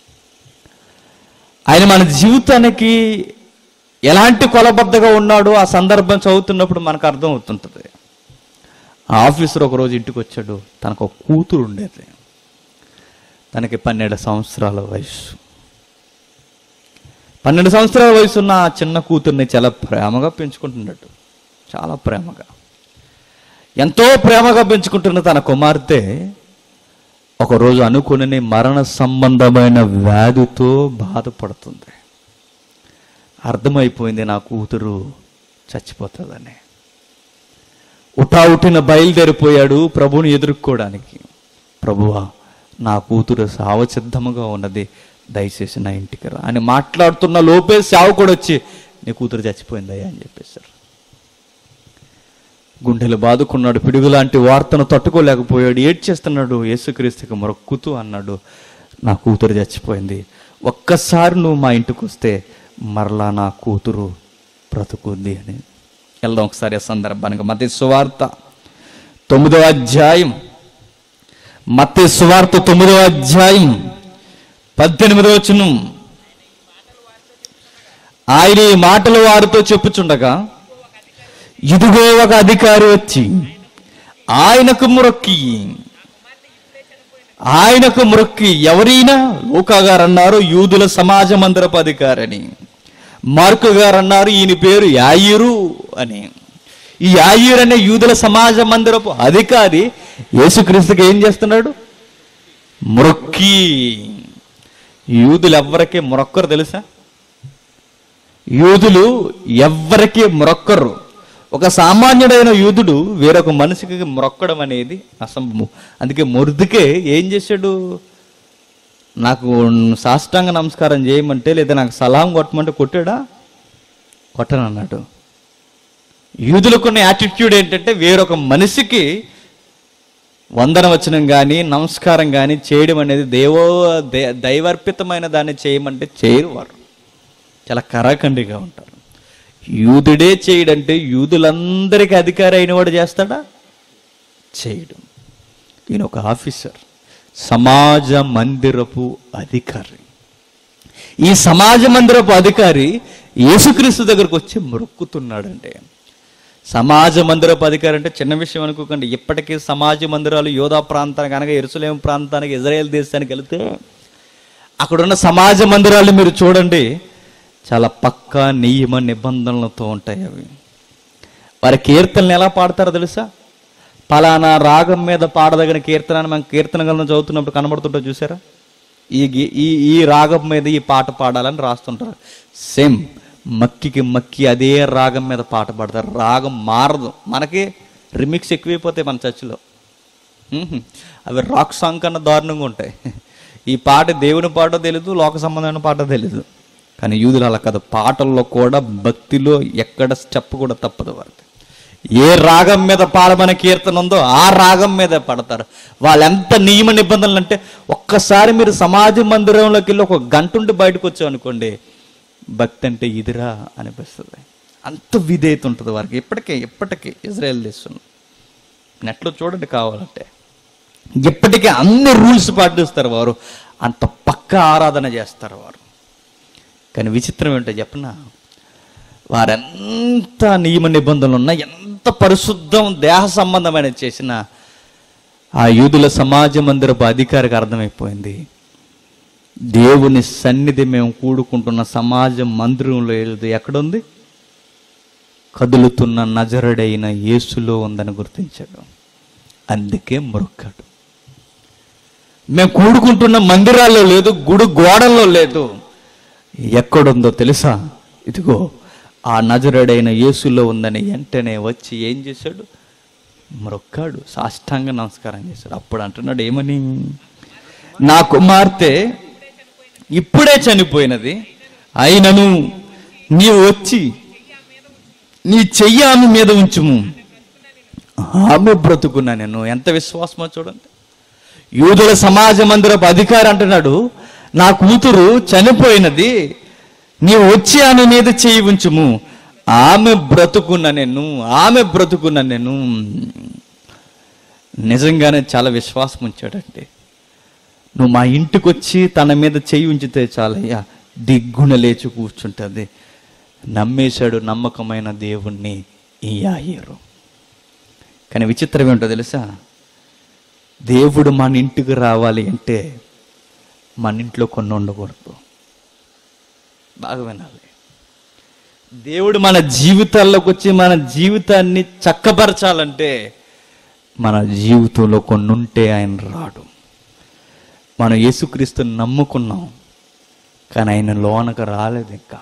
ఆయన మన జీవితానికి ఎలాంటి కొలబద్దగా ఉన్నాడో ఆ సందర్భం చదువుతున్నప్పుడు మనకు అర్థం అవుతుంటుంది ఆ ఆఫీసర్ ఒకరోజు ఇంటికి వచ్చాడు తనకు ఒక కూతురు ఉండేది తనకి పన్నెండు సంవత్సరాల వయసు పన్నెండు సంవత్సరాల వయసు ఉన్న ఆ చిన్న కూతుర్ని చాలా ప్రేమగా పెంచుకుంటున్నాడు చాలా ప్రేమగా ఎంతో ప్రేమగా పెంచుకుంటున్న తన కుమార్తె ఒకరోజు అనుకుని మరణ సంబంధమైన వ్యాధితో బాధపడుతుంది అర్థమైపోయింది నా కూతురు చచ్చిపోతుందని ఉటావుటిన బయలుదేరిపోయాడు ప్రభుని ఎదుర్కోవడానికి ప్రభువా నా కూతురు సావసిద్ధముగా ఉన్నది దయచేసి నా ఇంటికి రా అని మాట్లాడుతున్న లోపే సేవకుడు వచ్చి నీ కూతురు చచ్చిపోయిందయ్యా అని చెప్పేశారు గుండెలు బాదుకున్నాడు పిడుగు లాంటి వార్తను తట్టుకోలేకపోయాడు ఏడ్చేస్తున్నాడు యేసుక్రీస్తుకి మొరక్కుతూ అన్నాడు నా కూతురు చచ్చిపోయింది ఒక్కసారి నువ్వు మా ఇంటికి వస్తే మరలా నా కూతురు బ్రతుకుంది అని వెళ్దాం ఒకసారి ఆ సందర్భానికి మత సువార్త తొమ్మిదవ అధ్యాయం మత్తే సువార్త తొమ్మిదవ అధ్యాయం పద్దెనిమిదవ వచనం ఆయన ఈ మాటలు వారితో చెప్పుచుండగా ఇదిగో ఒక అధికారి వచ్చి ఆయనకు మొరక్కి ఆయనకు మొరక్కి ఎవరైనా లూకా గారు అన్నారు యూదుల సమాజ మందిరపు అధికారని మార్కు గారు అన్నారు ఈయన పేరు యాయిరు అని ఈ యాయిరు అనే యూదుల సమాజ మందిరపు అధికారి యేసుక్రీస్తుకి ఏం చేస్తున్నాడు మొరక్కి యూదులు ఎవ్వరికీ మొరక్కరు తెలుసా యూదులు ఎవ్వరికీ మొరక్కరు ఒక సామాన్యుడైన యూదుడు వేరొక మనిషికి మొరక్కడం అనేది అసంభవం అందుకే మొరుదుకే ఏం చేశాడు నాకు సాష్టాంగ నమస్కారం చేయమంటే లేదా నాకు సలాం కొట్టమంటే కొట్టాడా కొట్టను అన్నాడు యూదులకున్న యాటిట్యూడ్ ఏంటంటే వేరొక మనిషికి వందన వచనం కానీ నమస్కారం కానీ చేయడం అనేది దేవో దే- దైవార్పితమైన దాన్ని చేయమంటే చేయరు వారు చాలా కరాఖండిగా ఉంటారు యూదుడే చేయడంటే యూదులందరికీ అధికారి అయినవాడు చేస్తాడా చేయడం ఈయన ఒక ఆఫీసర్ సమాజ మందిరపు అధికారి ఈ సమాజ మందిరపు అధికారి యేసుక్రీస్తు దగ్గరకు వచ్చి మొరుక్కుతున్నాడంటే సమాజ మందిరపు అధికారి అంటే చిన్న విషయం అనుకోకండి ఇప్పటికీ సమాజ మందిరాలు యోధా ప్రాంతానికి అనగా ఎరుసలేం ప్రాంతానికి ఇజ్రాయెల్ దేశానికి వెళితే అక్కడున్న సమాజ మందిరాలు మీరు చూడండి చాలా పక్కా నియమ నిబంధనలతో ఉంటాయి అవి వారి కీర్తనలు ఎలా పాడతారో తెలుసా పలానా రాగం మీద పాడదగిన కీర్తన అని మనం కీర్తన గలను చదువుతున్నప్పుడు కనబడుతుంటో చూసారా ఈ గి- ఈ ఈ రాగం మీద ఈ పాట పాడాలని రాస్తుంటారు సేమ్ మక్కికి మక్కి అదే రాగం మీద పాట పాడతారు రాగం మారదు మనకి రిమిక్స్ ఎక్కువైపోతాయి మన చర్చిలో మ్మ్హ్మ్. అవి రాక్ సాంగ్ కన్నా దారుణంగా ఉంటాయి ఈ పాట దేవుని పాట తెలీదు లోక సంబంధమైన పాట తెలీదు కానీ యూదులు అలా కాదు పాటల్లో కూడా భక్తిలో ఎక్కడ స్టెప్ కూడా తప్పదు వారికి ఏ రాగం మీద పాడమని కీర్తన ఉందో ఆ రాగం మీద పడతారు వాళ్ళు ఎంత నియమ నిబంధనలు అంటే ఒక్కసారి మీరు సమాజ మందిరంలోకి వెళ్ళి ఒక గంట ఉండి బయటకు వచ్చావు అనుకోండి భక్తి అంటే ఇదిరా అనిపిస్తుంది అంత విధేయత ఉంటుంది వారికి ఇప్పటికే ఇప్పటికే ఇజ్రాయెల్ దేశం నెట్లో చూడండి కావాలంటే ఇప్పటికే అన్ని రూల్స్ పాటిస్తారు వారు అంత పక్క ఆరాధన చేస్తారు వారు కానీ విచిత్రం ఏంటో చెప్పనా వారెంత నియమ నిబంధనలు ఉన్నా ఎంత పరిశుద్ధం దేహ సంబంధమైన చేసినా ఆ యూదుల సమాజ మందిరపు అధికారికి అర్థమైపోయింది దేవుని సన్నిధి మేము కూడుకుంటున్న సమాజ మందిరంలో లేదు ఎక్కడుంది కదులుతున్న నజరడైన యేసులో ఉందని గుర్తించాడు అందుకే మొరొక్కాడు మేము కూడుకుంటున్న మందిరాల్లో లేదు గుడి గోడల్లో లేదు ఎక్కడుందో తెలుసా ఇదిగో ఆ నజరుడైన యేసులో ఉందని వెంటనే వచ్చి ఏం చేశాడు మొరొక్కాడు సాష్టాంగ నమస్కారం చేశాడు అప్పుడు అంటున్నాడు ఏమని నా కుమార్తె ఇప్పుడే చనిపోయినది అయినను నీవు వచ్చి నీ చెయ్యి ఆమె మీద ఉంచుము ఆమె బ్రతుకున్నా నేను ఎంత విశ్వాసమో చూడండి యూదుల సమాజ మందిరపు అధికారి అంటున్నాడు నా కూతురు చనిపోయినది నీవు వచ్చి ఆమె మీద చేయి ఉంచుము ఆమె బ్రతుకున్న నేను ఆమె బ్రతుకున్న నేను నిజంగానే చాలా విశ్వాసం ఉంచాడండి నువ్వు మా ఇంటికి వచ్చి తన మీద చేయి ఉంచితే చాలయ్యా దిగ్గున లేచి కూర్చుంటుంది నమ్మేశాడు నమ్మకమైన దేవుణ్ణి ఈ యాయేరు కానీ విచిత్రం ఏంటో తెలుసా దేవుడు మన ఇంటికి రావాలి అంటే మన ఇంట్లో కొన్ని ఉండకూడదు బాగా వినాలి దేవుడు మన జీవితాల్లోకి వచ్చి మన జీవితాన్ని చక్కపరచాలంటే మన జీవితంలో కొన్ని ఉంటే ఆయన రాడు మనం యేసుక్రీస్తుని నమ్ముకున్నాం కానీ ఆయన లోనకు రాలేదు ఇంకా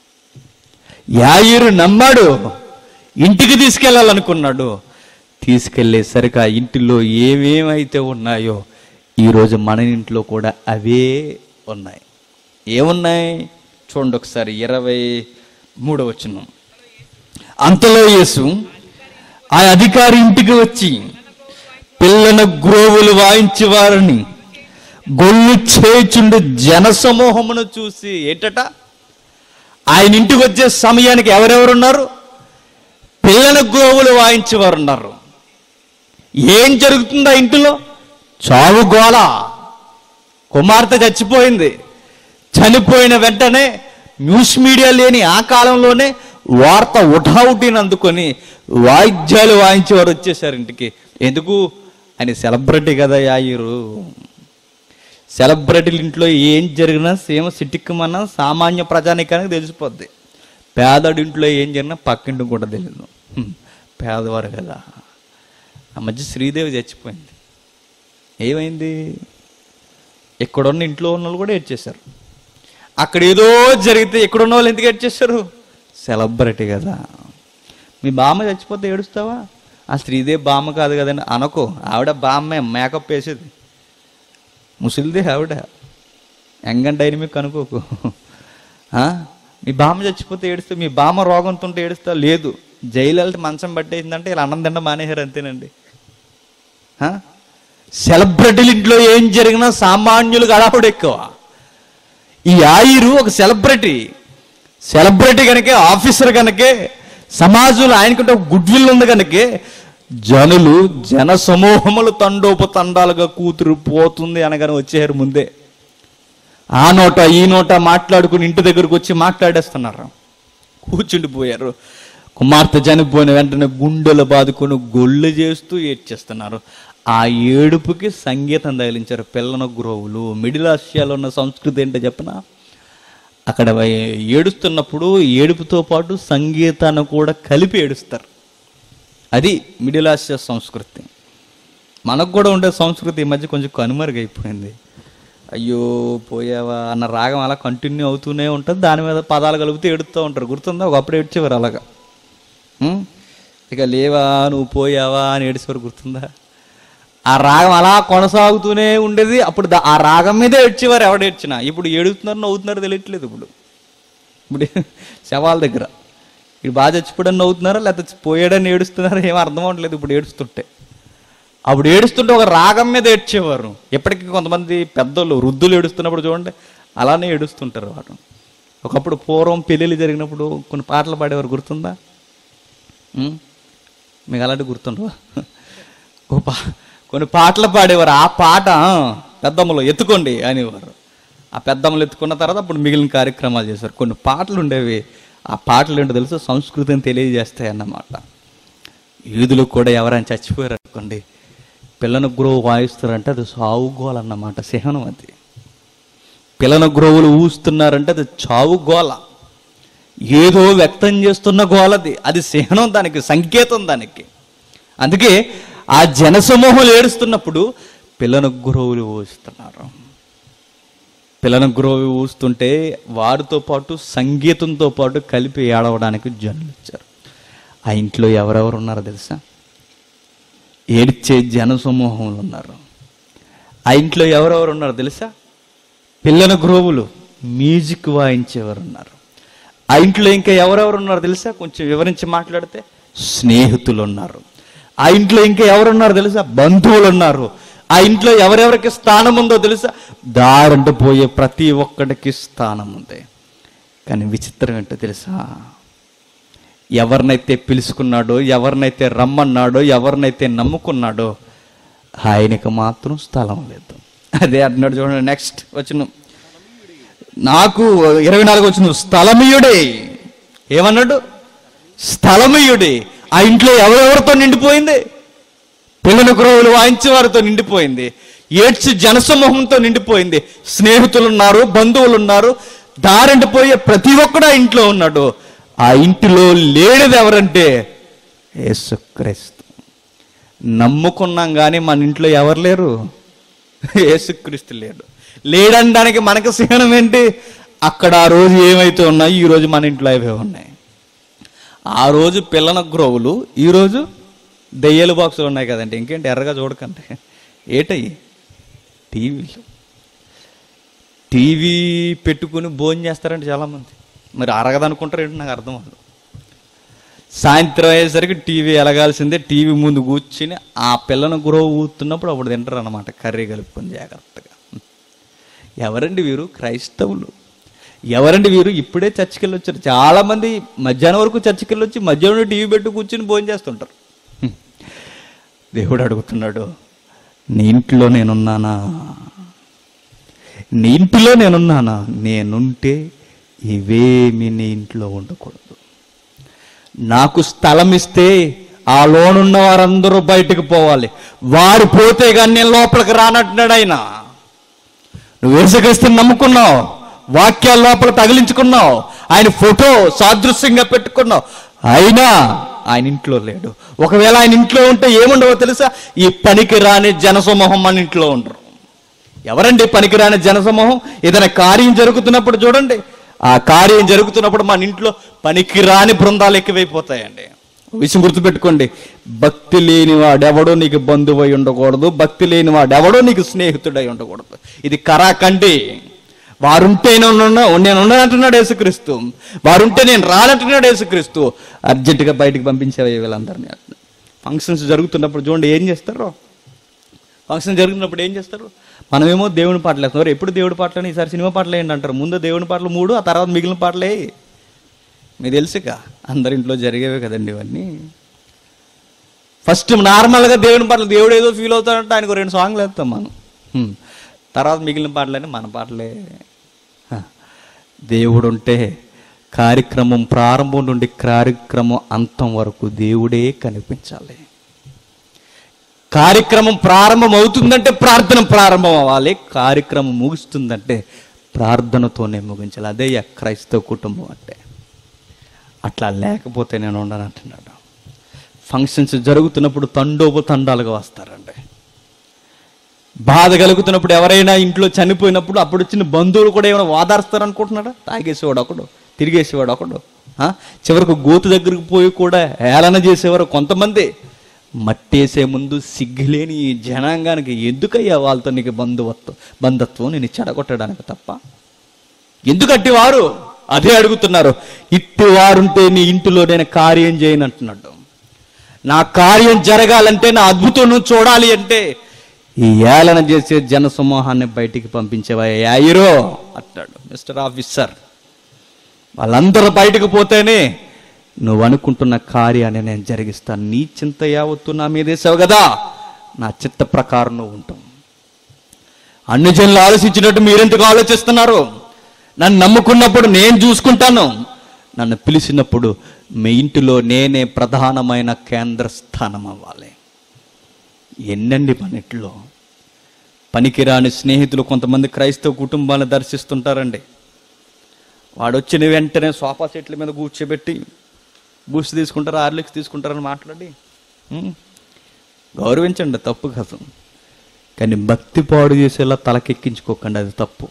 యాయిరు నమ్మాడు ఇంటికి తీసుకెళ్ళాలనుకున్నాడు తీసుకెళ్ళేసరికి ఆ ఇంటిలో ఏమేమైతే ఉన్నాయో ఈరోజు మన ఇంట్లో కూడా అవే ఉన్నాయి ఏమున్నాయి చూడండి ఒకసారి ఇరవై మూడవ వచనం అంతలో యేసు ఆ అధికారి ఇంటికి వచ్చి పిల్లన గ్రోవులు వాయించి వారిని గొల్లు చేచుండు జనసమూహమును చూసి ఏంటట ఆయన ఇంటికి వచ్చే సమయానికి ఎవరెవరున్నారు పిల్లల గ్రోవులు వాయించేవారు ఉన్నారు ఏం జరుగుతుందో ఆ ఇంటిలో చావు గోల కుమార్తె చచ్చిపోయింది చనిపోయిన వెంటనే న్యూస్ మీడియా లేని ఆ కాలంలోనే వార్త ఉఠావుటిని అందుకొని వాయిద్యాలు వాయించేవారు వచ్చేసారు ఇంటికి ఎందుకు ఆయన సెలబ్రిటీ కదా యాయిరు సెలబ్రిటీల ఇంట్లో ఏం జరిగినా సేమ సిటిక్కమన్నా సామాన్య ప్రజానికానికి తెలిసిపోద్ది పేదడి ఇంట్లో ఏం జరిగినా పక్కింటి కూడా తెలియదు హ్మ్, పేదవారు కదా ఆ మధ్య శ్రీదేవి చచ్చిపోయింది ఏమైంది ఇక్కడున్న ఇంట్లో ఉన్న వాళ్ళు కూడా ఏడ్చేశారు అక్కడ ఏదో జరిగితే ఇక్కడున్న వాళ్ళు ఎందుకు ఏడ్చేశారు సెలబ్రిటీ కదా మీ బామ్మ చచ్చిపోతే ఏడుస్తావా ఆ శ్రీదేవి బామ్మ కాదు కదండి అనకో ఆవిడ బామ్మే మేకప్ వేసేది ముసిలిదే ఆవిడ ఎంగన్ డైనమిక్ అనుకోకు ఆ? మీ బామ్మ చచ్చిపోతే ఏడుస్తే మీ బామ్మ రోగంతో ఉంటే ఏడుస్తా లేదు జైలు వెళ్తే మంచం పట్టేసిందంటే ఇలా అన్నం తిండ మానేశారు అంతేనండి ఆ? సెలబ్రిటీల ఇంట్లో ఏం జరిగినా సామాన్యులు గడాపుడు ఎక్కువ ఈ ఆయిరు ఒక సెలబ్రిటీ సెలబ్రిటీ కనుక ఆఫీసర్ కనుకే సమాజంలో ఆయనకంటే ఒక గుడ్ విల్ ఉంది కనుకే జనులు జన సమూహములు తండోప తండాలుగా కూతురు పోతుంది అనగానే వచ్చేసారు ముందే ఆ నోట ఈ నోట మాట్లాడుకుని ఇంటి దగ్గరకు వచ్చి మాట్లాడేస్తున్నారు కూర్చుండిపోయారు కుమార్తె చనిపోయిన వెంటనే గుండెలు బాదుకొని గొల్లు చేస్తూ ఏడ్చేస్తున్నారు ఆ ఏడుపుకి సంగీతం తగిలించారు పిల్లన గ్రోవులు మిడిల్ ఆసియాలో ఉన్న సంస్కృతి ఏంటో చెప్పనా అక్కడ ఏడుస్తున్నప్పుడు ఏడుపుతో పాటు సంగీతాన్ని కూడా కలిపి ఏడుస్తారు అది మిడిల్ ఆసియా సంస్కృతి మనకు కూడా ఉండే సంస్కృతి ఈ మధ్య కొంచెం కనుమరుగైపోయింది అయ్యో పోయావా అన్న రాగం అలా కంటిన్యూ అవుతూనే ఉంటుంది దాని మీద పదాలు కలుపుతూ ఏడుతూ ఉంటారు గుర్తుందా ఒకప్పుడు ఏడ్చేవారు అలాగా ఉం? ఇక లేవా నువ్వు పోయావా అని ఏడ్చేవారు గుర్తుందా ఆ రాగం అలా కొనసాగుతూనే ఉండేది అప్పుడు దా- ఆ రాగం మీదే ఏడ్చేవారు ఎవడు ఏడ్చినా ఇప్పుడు ఏడుతున్నారు నవ్వుతున్నారు తెలియట్లేదు ఇప్పుడు ఇప్పుడు శవాల దగ్గర ఇప్పుడు బాగా చచ్చిపోయాడని నవ్వుతున్నారా లేకపోతే పోయాడని ఏడుస్తున్నారా ఏం అర్థం అవ్వట్లేదు ఇప్పుడు ఏడుస్తుంటే అప్పుడు ఏడుస్తుంటే ఒక రాగం మీద ఏడ్చేవారు ఎప్పటికీ కొంతమంది పెద్దోళ్ళు వృద్ధులు ఏడుస్తున్నప్పుడు చూడండి అలానే ఏడుస్తుంటారు వారు ఒకప్పుడు పూర్వం పెళ్ళిళ్ళు జరిగినప్పుడు కొన్ని పాటలు పాడేవారు గుర్తుందా ఉం? మీకు అలాంటి గుర్తుండవా ఓ పా కొన్ని పాటలు పాడేవారు ఆ పాట ఆ, పెద్దమ్మలు ఎత్తుకోండి అనేవారు ఆ పెద్దమ్మలు ఎత్తుకున్న తర్వాత అప్పుడు మిగిలిన కార్యక్రమాలు చేశారు కొన్ని పాటలు ఉండేవి ఆ పాటలు ఏంటో తెలుసు సంస్కృతిని తెలియజేస్తాయి అన్నమాట యూదులు కూడా ఎవరైనా చచ్చిపోయారు అనుకోండి పిల్లను గురువు వాయిస్తారంటే అది సావుగోల అన్నమాట సిహనం అది పిల్లన గ్రోవులు ఊస్తున్నారంటే అది చావు గోల ఏదో వ్యక్తం చేస్తున్న గోలది అది చిహ్నం దానికి సంకేతం దానికి అందుకే ఆ జనసమూహం ఏడుస్తున్నప్పుడు పిల్లన గురువులు ఊస్తున్నారు పిల్లన గురువు ఊస్తుంటే వారితో పాటు సంగీతంతో పాటు కలిపి ఏడవడానికి జనులు ఇచ్చారు ఆ ఇంట్లో ఎవరెవరు ఉన్నారో తెలుసా ఏడ్చే జనసమూహంలో ఉన్నారు ఆ ఇంట్లో ఎవరెవరు ఉన్నారో తెలుసా పిల్లల గ్రోవులు మ్యూజిక్ వాయించేవారు ఉన్నారు ఆ ఇంట్లో ఇంకా ఎవరెవరు ఉన్నారు తెలుసా కొంచెం వివరించి మాట్లాడితే స్నేహితులు ఉన్నారు ఆ ఇంట్లో ఇంకా ఎవరున్నారు తెలుసా బంధువులు ఉన్నారు ఆ ఇంట్లో ఎవరెవరికి స్థానం ఉందో తెలుసా దారంట పోయే ప్రతి ఒక్కడికి స్థానం ఉంది కానీ విచిత్రం ఏంటో తెలుసా ఎవరినైతే పిలుచుకున్నాడో ఎవరినైతే రమ్మన్నాడో ఎవరినైతే నమ్ముకున్నాడో ఆయనకు మాత్రం స్థలం లేదు అదే అంటున్నాడు చూడండి నెక్స్ట్ వచ్చిన నాకు ఇరవై నాలుగు వచ్చిన స్థలమీయుడే ఏమన్నాడు స్థలమీయుడే ఆ ఇంట్లో ఎవరెవరితో నిండిపోయింది పిల్లల గురువులు వాయించే వారితో నిండిపోయింది ఏడ్చి జనసమూహంతో నిండిపోయింది స్నేహితులు ఉన్నారు బంధువులు ఉన్నారు దారంటి పోయే ప్రతి ఒక్కడు ఆ ఇంట్లో ఉన్నాడు ఆ ఇంటిలో లేనిది ఎవరంటే యేసుక్రీస్తు నమ్ముకున్నాం కానీ మన ఇంట్లో ఎవరు లేరు యేసుక్రీస్తు లేడు లేడనడానికి మనకు సహనం ఏంటి అక్కడ ఆ రోజు ఏమైతే ఉన్నాయో ఈ రోజు మన ఇంట్లో అవే ఉన్నాయి ఆ రోజు పిల్లన గ్రోవులు ఈ రోజు దెయ్యాల బాక్సులు ఉన్నాయి కదండి ఇంకేంటి ఎర్రగా చూడకండి ఏటయ్యి టీవీలు టీవీ పెట్టుకుని భోజనం చేస్తారంటే చాలామంది మరి అరగదనుకుంటారు ఏంటి నాకు అర్థం అవ్వదు సాయంత్రం అయ్యేసరికి టీవీ ఎలగాల్సిందే టీవీ ముందు కూర్చుని ఆ పిల్లను గురవ ఊతున్నప్పుడు అప్పుడు తింటారు అనమాట కర్రీ కలుపుకొని జాగ్రత్తగా ఎవరండి వీరు క్రైస్తవులు ఎవరండి వీరు ఇప్పుడే చర్చికి వెళ్ళి వచ్చారు చాలామంది మధ్యాహ్నం వరకు చర్చికి వెళ్ళి వచ్చి మధ్యాహ్నం టీవీ పెట్టి కూర్చుని భోజనం చేస్తుంటారు హ్మ్. దేవుడు అడుగుతున్నాడు నీ ఇంట్లో నేనున్నానా నీ ఇంటిలో నేనున్నానా నేనుంటే ఇవేమి నీ ఇంట్లో ఉండకూడదు నాకు స్థలం ఇస్తే ఆ లోనున్న వారందరూ బయటకు పోవాలి వారు పోతే కానీ నేను లోపలికి రానంటున్నాడు ఆయన నువ్వు యేసుక్రీస్తుని నమ్ముకున్నావు వాక్యాల లోపల తగిలించుకున్నావు ఆయన ఫోటో సాదృశ్యంగా పెట్టుకున్నావు అయినా ఆయన ఇంట్లో లేడు ఒకవేళ ఆయన ఇంట్లో ఉంటే ఏముండవో తెలుసా ఈ పనికి రాని జనసమూహం మన ఇంట్లో ఉండరు ఎవరండి పనికిరాని జనసమూహం ఏదైనా కార్యం జరుగుతున్నప్పుడు చూడండి ఆ కార్యం జరుగుతున్నప్పుడు మన ఇంట్లో పనికిరాని బృందాలు ఎక్కువైపోతాయండి ఒక విషయం గుర్తుపెట్టుకోండి భక్తి లేని వాడెవడో నీకు బంధువై ఉండకూడదు భక్తి లేని వాడెవడో నీకు స్నేహితుడై ఉండకూడదు ఇది కరాకండి వారుంటే నేను ఉన్నా- నేను ఉండనంటున్నాడు యేసుక్రీస్తు వారుంటే నేను రానంటున్నాడు యేసుక్రీస్తు అర్జెంటుగా బయటికి పంపించేవే వీళ్ళందరినీ ఫంక్షన్స్ జరుగుతున్నప్పుడు చూడండి ఏం చేస్తారో ఫంక్షన్ జరుగుతున్నప్పుడు ఏం చేస్తారు మనమేమో దేవుని పాటలు వేస్తున్నారు ఎప్పుడు దేవుడి పాటలు ఈసారి సినిమా పాటలు ఏంటి అంటారు ముందు దేవుని పాటలు మూడు ఆ తర్వాత మిగిలిన పాటలే మీకు తెలుసుక అందరి ఇంట్లో జరిగేవే కదండి ఇవన్నీ ఫస్ట్ నార్మల్గా దేవుని పాటలు దేవుడు ఏదో ఫీల్ అవుతాడంటే ఆయనకు రెండు సాంగ్లు వేస్తాం మనం హ్మ్. తర్వాత మిగిలిన పాటలన్నీ మన పాటలే హ. దేవుడు ఉంటే కార్యక్రమం ప్రారంభం నుండి కార్యక్రమం అంతం వరకు దేవుడే కనిపించాలి కార్యక్రమం ప్రారంభం అవుతుందంటే ప్రార్థన ప్రారంభం అవ్వాలి కార్యక్రమం ముగుస్తుందంటే ప్రార్థనతోనే ముగించాలి అదే ఈ క్రైస్తవ కుటుంబం అంటే అట్లా లేకపోతే నేను ఉండను అంటున్నాడు ఫంక్షన్స్ జరుగుతున్నప్పుడు తండోపు తండాలుగా వస్తారండి బాధ కలుగుతున్నప్పుడు ఎవరైనా ఇంట్లో చనిపోయినప్పుడు అప్పుడు వచ్చిన బంధువులు కూడా ఏమైనా వాదారుస్తారు అనుకుంటున్నాడా తాగేసేవాడు ఒకడు తిరిగేసేవాడు ఒకడు ఆ? చివరకు గోతు దగ్గరికి పోయి కూడా హేళన చేసేవారు కొంతమంది మట్టేసే ముందు సిగ్గులేని ఈ జనాంగానికి ఎందుకయ్యా వాళ్ళతో నీకు బంధువత్వం బంధత్వం నేను చెడగొట్టడానికి తప్ప ఎందుకట్టి వారు అదే అడుగుతున్నారు ఇట్టి వారుంటే నీ ఇంటిలో నేను కార్యం చేయను అంటున్నాడు నా కార్యం జరగాలంటే నా అద్భుతం నువ్వు చూడాలి అంటే ఈ ఏలన చేసే జన సమూహాన్ని బయటికి పంపించేవా యాయిరో అంటాడు మిస్టర్ ఆఫీసర్ వాళ్ళందరూ బయటకు పోతేనే నువ్వు అనుకుంటున్న కార్యాన్ని నేను జరిగిస్తాను నీ చింత యావత్తు నా మీదేసావు కదా నా చిత్త ప్రకారం నువ్వు ఉంటావు అన్ని జనులు ఆలోచించినట్టు మీరెందుకు ఆలోచిస్తున్నారు నన్ను నమ్ముకున్నప్పుడు నేను చూసుకుంటాను నన్ను పిలిచినప్పుడు మీ ఇంటిలో నేనే ప్రధానమైన కేంద్ర స్థానం అవ్వాలి ఎన్నండి పనిట్లో పనికిరాని స్నేహితులు కొంతమంది క్రైస్తవ కుటుంబాలను దర్శిస్తుంటారండి వాడు వచ్చిన వెంటనే సోఫా సెట్ల మీద కూర్చోబెట్టి బూస్ట్ తీసుకుంటారు హార్లిక్స్ తీసుకుంటారని మాట్లాడి ఉం? గౌరవించండి తప్పు కాదు కానీ భక్తి పాడు చేసేలా తలకెక్కించుకోకండి అది తప్పు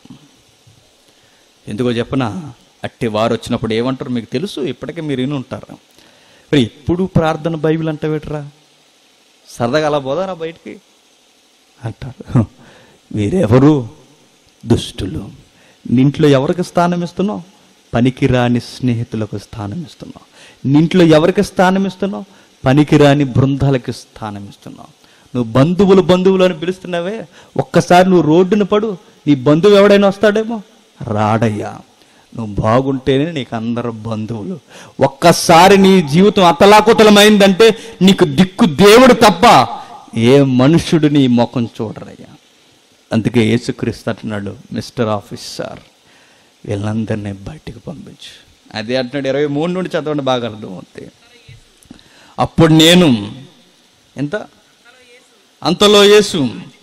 ఎందుకో చెప్పనా అట్టి వారు వచ్చినప్పుడు ఏమంటారు మీకు తెలుసు ఇప్పటికే మీరు విని ఉంటారు మరి ఇప్పుడు ప్రార్థన బైబిల్ అంటే పెట్టరా సరదాగా అలా పోదారా బయటికి అంటారు వీరెవరు దుష్టులు నింట్లో ఎవరికి స్థానం ఇస్తున్నావు పనికిరాని స్నేహితులకు స్థానం ఇస్తున్నావు నింట్లో ఎవరికి స్థానం ఇస్తున్నావు పనికిరాని బృందాలకి స్థానం ఇస్తున్నావు నువ్వు బంధువులు బంధువులు అని పిలుస్తున్నావే ఒక్కసారి నువ్వు రోడ్డున పడు నీ బంధువు ఎవడైనా వస్తాడేమో రాడయ్యా నువ్వు బాగుంటేనే నీకు అందరు బంధువులు ఒక్కసారి నీ జీవితం అతలాకుతలమైందంటే నీకు దిక్కు దేవుడు తప్ప ఏ మనుషుడు నీ ముఖం చూడరయ్యా అందుకే యేసుక్రీస్తు అంటున్నాడు మిస్టర్ ఆఫీసర్ వీళ్ళందరినీ బయటికి పంపించు అదే అంటున్నాడు ఇరవై మూడు నుండి చదవండి బాగా అర్థమవుతాయి అప్పుడు నేను ఎంత అంతలో యేసు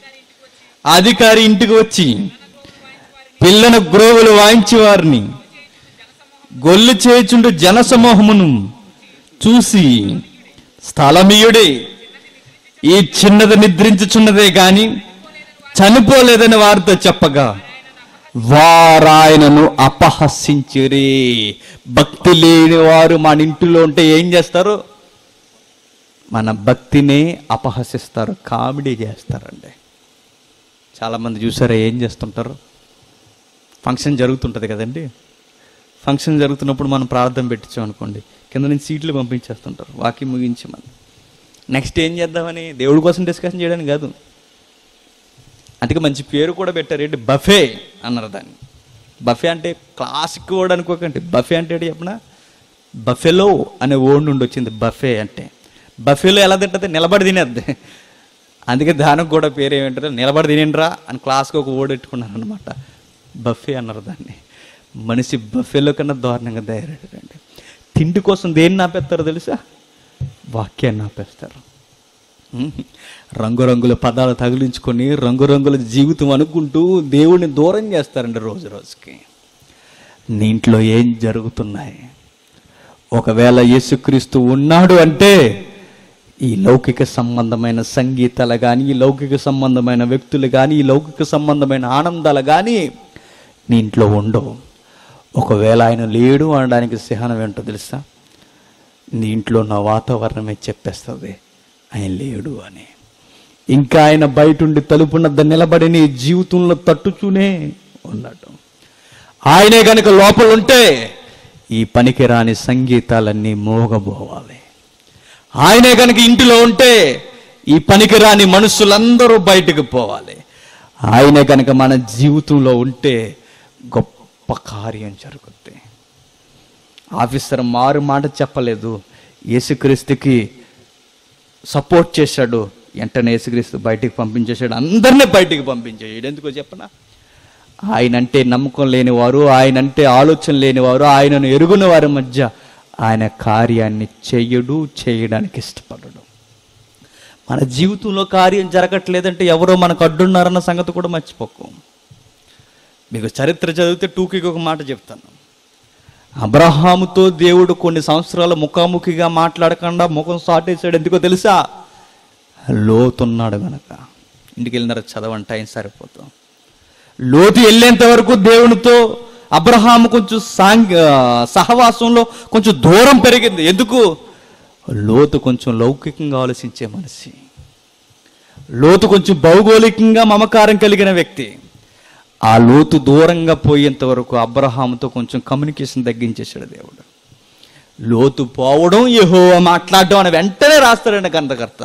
ఆ అధికారి ఇంటికి వచ్చి పిల్లన గ్రోవులు వాయించి వారిని గొల్లు చేయుచుండు జనసమూహమును చూసి స్థలమీయుడే ఈ చిన్నది నిద్రించుచున్నదే గాని చనిపోలేదని వారితో చెప్పగా వారాయనను అపహసించిరి భక్తి లేని వారు మన ఇంటిలో ఉంటే ఏం చేస్తారు మన భక్తినే అపహసిస్తారు కామెడీ చేస్తారండి చాలామంది చూసారా ఏం చేస్తుంటారు ఫంక్షన్ జరుగుతుంటుంది కదండి ఫంక్షన్ జరుగుతున్నప్పుడు మనం ప్రార్థన పెట్టించాం అనుకోండి కింద నుంచి సీట్లు పంపించేస్తుంటారు వాకి ముగించి మనం నెక్స్ట్ ఏం చేద్దామని దేవుడి కోసం డిస్కషన్ చేయడానికి కాదు అందుకే మంచి పేరు కూడా పెట్టారు ఏంటి బఫే అన్నారు దాన్ని బఫే అంటే క్లాసిక్ వర్డ్ అనుకోకండి బఫే అంటే ఏంటి చెప్పనా బఫెలో అనే వర్డ్ నుండి వచ్చింది బఫే అంటే బఫేలో ఎలా తింటుంది నిలబడి తినేద్ది అందుకే దానికి కూడా పేరు ఏమంటారు నిలబడి తినండిరా అని క్లాస్కి ఒక వర్డ్ పెట్టుకున్నారు అనమాట బఫే అన్నారు దాన్ని మనిషి బఫేలో కన్నా దారుణంగా తయారయ్యాడండి తిండి కోసం దేన్ని ఆపేస్తారో తెలుసా వాక్యాన్ని ఆపేస్తారు ఉమ్. రంగురంగుల పదాలు తగిలించుకొని రంగురంగుల జీవితం అనుకుంటూ దేవుడిని దూరం చేస్తారండి రోజు రోజుకి నీ ఇంట్లో ఏం జరుగుతున్నాయి ఒకవేళ యేసుక్రీస్తు ఉన్నాడు అంటే ఈ లౌకిక సంబంధమైన సంగీతాలు కానీ ఈ లౌకిక సంబంధమైన వ్యక్తులు కానీ ఈ లౌకిక సంబంధమైన ఆనందాలు కానీ నీ ఇంట్లో ఉండవు ఒకవేళ ఆయన లేడు అనడానికి సిహనం ఏంటో తెలుసా నీ ఇంట్లో ఉన్న వాతావరణమే చెప్పేస్తుంది ఆయన లేడు అని ఇంకా ఆయన బయట ఉండి తలుపునద్ద నిలబడి నీ జీవితంలో తట్టుచూనే ఉన్నాడు ఆయనే గనుక లోపల ఉంటే ఈ పనికిరాని సంగీతాలన్నీ మోగబోవాలి ఆయనే కనుక ఇంటిలో ఉంటే ఈ పనికిరాని మనుషులందరూ బయటకు పోవాలి ఆయనే కనుక మన జీవితంలో ఉంటే గొప్ప కార్యం జరుగుద్ది ఆఫీసర్ మారు మాట చెప్పలేదు యేసుక్రీస్తుకి సపోర్ట్ చేశాడు వెంటనే యేసుక్రీస్తు బయటికి పంపించేశాడు అందరినీ బయటికి పంపించేసాడు ఎందుకో చెప్పనా ఆయన అంటే నమ్మకం లేనివారు ఆయన అంటే ఆలోచన లేనివారు ఆయనను ఎరుగున వారి మధ్య ఆయన కార్యాన్ని చెయ్యడు చేయడానికి ఇష్టపడడు మన జీవితంలో కార్యం జరగట్లేదంటే ఎవరో మనకు అడ్డున్నారన్న సంగతి కూడా మర్చిపోకు మీకు చరిత్ర చదివితే టూకీకి ఒక మాట చెప్తాను అబ్రహాముతో దేవుడు కొన్ని సంవత్సరాలు ముఖాముఖిగా మాట్లాడకుండా ముఖం సాటేశాడు ఎందుకో తెలుసా లోతున్నాడు గనక ఇంటికి వెళ్ళినారు చదవండి టైం సరిపోతాం లోతు వెళ్ళేంత వరకు దేవునితో అబ్రహాము కొంచెం సాంగ్ ఆ, సహవాసంలో కొంచెం దూరం పెరిగింది ఎందుకు లోతు కొంచెం లౌకికంగా ఆలోచించే మనిషి లోతు కొంచెం భౌగోళికంగా మమకారం కలిగిన వ్యక్తి ఆ లోతు దూరంగా పోయేంత వరకు అబ్రహాముతో కొంచెం కమ్యూనికేషన్ తగ్గించేశాడు దేవుడు లోతు పోవడం యహో మాట్లాడడం అని వెంటనే రాస్తాడండి గ్రంథకర్త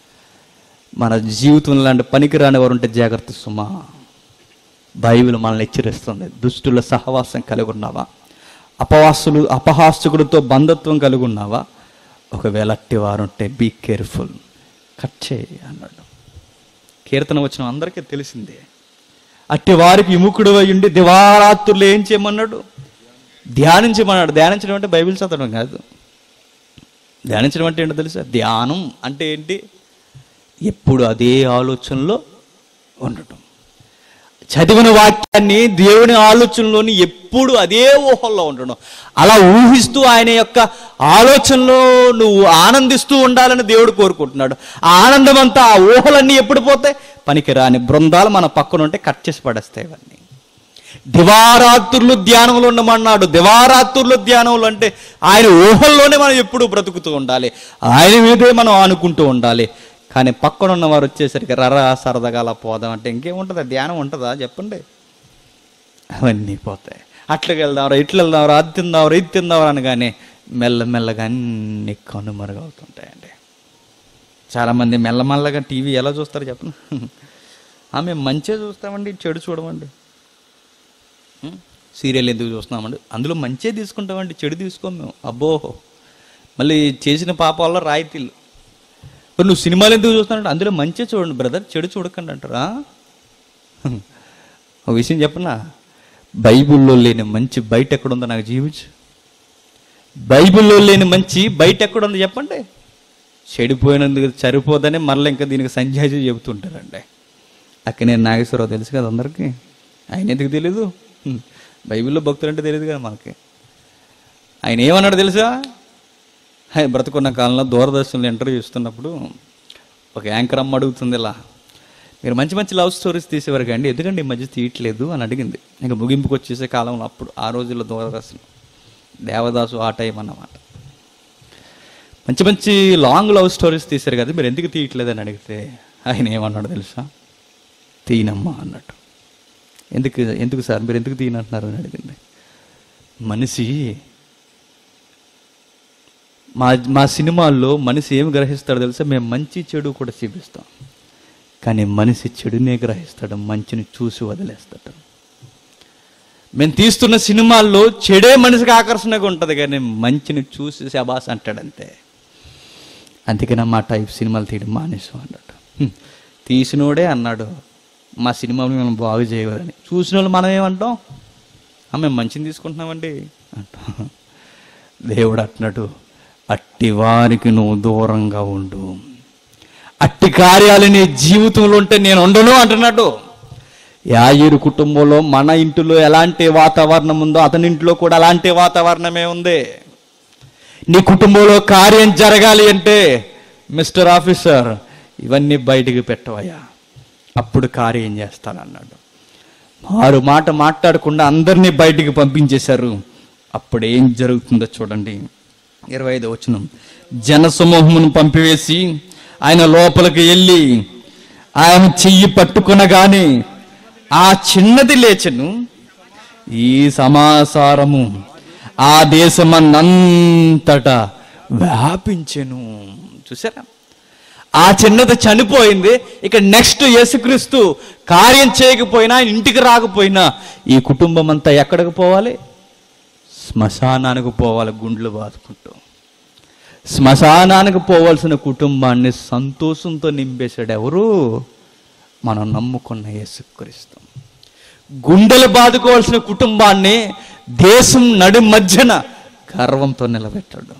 మన జీవితంలో లాంటి పనికిరాని వారు ఉంటే జాగ్రత్త సుమా బైబిల్ మనల్ని హెచ్చరిస్తుంది దుష్టుల సహవాసం కలిగి ఉన్నావా అపవాసులు అపహాస్యకుడితో బంధత్వం కలిగి ఉన్నావా ఒకవేళ అట్టి వారు ఉంటే బీ కేర్ఫుల్ కట్ చేయి అన్నాడు కీర్తన వచ్చిన అందరికీ తెలిసిందే అట్టి వారికి విముఖుడు ఉండి దివారాత్రులు ఏం చేయమన్నాడు ధ్యానించమన్నాడు ధ్యానించడం అంటే బైబిల్ చదవడం కాదు ధ్యానించడం అంటే ఏంటో తెలుసా ధ్యానం అంటే ఏంటి ఎప్పుడు అదే ఆలోచనలో ఉండటం చదివిన వాక్యాన్ని దేవుని ఆలోచనలోని ఎప్పుడు అదే ఊహల్లో ఉండడం అలా ఊహిస్తూ ఆయన యొక్క ఆలోచనలో నువ్వు ఆనందిస్తూ ఉండాలని దేవుడు కోరుకుంటున్నాడు ఆ ఆనందం అంతా ఆ ఊహలన్నీ ఎప్పుడు పోతాయి పనికిరాని బృందాలు మన పక్కన ఉంటే కట్ చేసి పడేస్తాయి ఇవన్నీ దివారాత్రులు ధ్యానంలో ఉండమన్నాడు దివారాత్రులు ధ్యానంలో అంటే ఆయన ఊహల్లోనే మనం ఎప్పుడు బ్రతుకుతూ ఉండాలి ఆయన మీదే మనం ఆనుకుంటూ ఉండాలి కానీ పక్కన ఉన్న వారు వచ్చేసరికి రరా సరదాగా అలా పోదాం అంటే ఇంకేముంటుందా ధ్యానం ఉంటుందా చెప్పండి అవన్నీ పోతాయి అట్లకి వెళ్దాం ఇట్లా వెళ్దాం అది తిందాం ఇది తిందాం అనగానే మెల్లమెల్లగా అన్ని కనుమరుగవుతుంటాయండి చాలామంది మెల్లమెల్లగా టీవీ ఎలా చూస్తారు చెప్పను ఆమె మంచిగా చూస్తామండి చెడు చూడమండి ఉం? సీరియల్ ఎందుకు చూస్తున్నామండి అందులో మంచిగా తీసుకుంటామండి చెడు తీసుకోం మేము అబ్బో మళ్ళీ చేసిన పాపాల్లో రాయితీలు మరి నువ్వు సినిమాలు ఎందుకు చూస్తున్నావు అందులో మంచిగా చూడండి బ్రదర్ చెడు చూడకండి అంటారా హ్మ్. ఒక విషయం చెప్పనా బైబిల్లో లేని మంచి బయట ఎక్కడుందో నాకు జీవించు బైబిల్లో లేని మంచి బయట ఎక్కడుందో చెప్పండి చెడిపోయినందుకు సరిపోదని మళ్ళీ ఇంకా దీనికి సంజాజీ చెబుతుంటారండి అక్కడ నేను నాగేశ్వరరావు తెలుసు కదా అందరికీ ఆయన ఎందుకు తెలీదు హ్మ్. బైబిల్లో భక్తులు అంటే తెలియదు కదా మనకి ఆయన ఏమన్నాడు తెలుసా ఆయన బ్రతుకున్న కాలంలో దూరదర్శన్లో ఇంటర్వ్యూ ఇస్తున్నప్పుడు ఒక యాంకర్ అమ్మ అడుగుతుంది ఇలా మీరు మంచి మంచి లవ్ స్టోరీస్ తీసేవారు కండి ఎందుకండి ఈ మధ్య తీయట్లేదు అని అడిగింది ఇంకా ముగింపుకు వచ్చేసే కాలంలో అప్పుడు ఆ రోజుల్లో దూరదర్శన్ దేవదాసు ఆ టైం అన్నమాట మంచి మంచి లాంగ్ లవ్ స్టోరీస్ తీశారు కదా మీరు ఎందుకు తీయట్లేదు అని అడిగితే ఆయన ఏమన్నాడు తెలుసా తీయనమ్మా అన్నట్టు ఎందుకు ఎందుకు సార్ మీరు ఎందుకు తీయనంటున్నారు అని అడిగింది మనిషి మా మా సినిమాల్లో మనిషి ఏమి గ్రహిస్తాడో తెలుసా మేము మంచి చెడు కూడా చూపిస్తాం కానీ మనిషి చెడునే గ్రహిస్తాడు మంచిని చూసి వదిలేస్తాడు మేము తీస్తున్న సినిమాల్లో చెడే మనిషికి ఆకర్షణగా ఉంటుంది కానీ మంచిని చూసి శబాస్ అంటాడంతే అందుకనే మా టైప్ సినిమాలు తీయడం మానేసు అన్నాడు హ్మ్. తీసినోడే అన్నాడు మా సినిమాలు మేము బాగు చేయవాలని చూసిన వాళ్ళు మనం ఏమంటాం "ఆ, మేము మంచిని తీసుకుంటున్నామండి అంటాం దేవుడు అంటున్నాడు అట్టి వారికి నువ్వు దూరంగా ఉండు అట్టి కార్యాలు నీ జీవితంలో ఉంటే నేను ఉండను అంటున్నాడు యాయూరు కుటుంబంలో మన ఇంటిలో ఎలాంటి వాతావరణం ఉందో అతని ఇంట్లో కూడా అలాంటి వాతావరణమే ఉంది నీ కుటుంబంలో కార్యం జరగాలి అంటే మిస్టర్ ఆఫీసర్ ఇవన్నీ బయటికి పెట్టవయ్యా అప్పుడు కార్యం చేస్తానన్నాడు ఆరు మాట మాట్లాడకుండా అందరినీ బయటికి పంపించేశారు అప్పుడు ఏం జరుగుతుందో చూడండి ఇరవై ఐదు వచనం జనసమూహమును పంపివేసి ఆయన లోపలికి వెళ్ళి ఆయన చెయ్యి పట్టుకునగానే ఆ చిన్నది లేచెను ఈ సమాచారము ఆ దేశమన్నంతటా వ్యాపించెను చూసారా ఆ చిన్నది చనిపోయింది ఇక నెక్స్ట్ యేసుక్రీస్తు కార్యం చేయకపోయినా ఆయన ఇంటికి రాకపోయినా ఈ కుటుంబం అంతా ఎక్కడికి పోవాలి శ్మశానానికి పోవాలి గుండ్లు బాదుకుంటూ శ్మశానానికి పోవాల్సిన కుటుంబాన్ని సంతోషంతో నింపేశాడు ఎవరు మనం నమ్ముకున్న యేసుక్రీస్తు గుండెలు బాదుకోవాల్సిన కుటుంబాన్ని దేశం నడి మధ్యన గర్వంతో నిలబెట్టాడు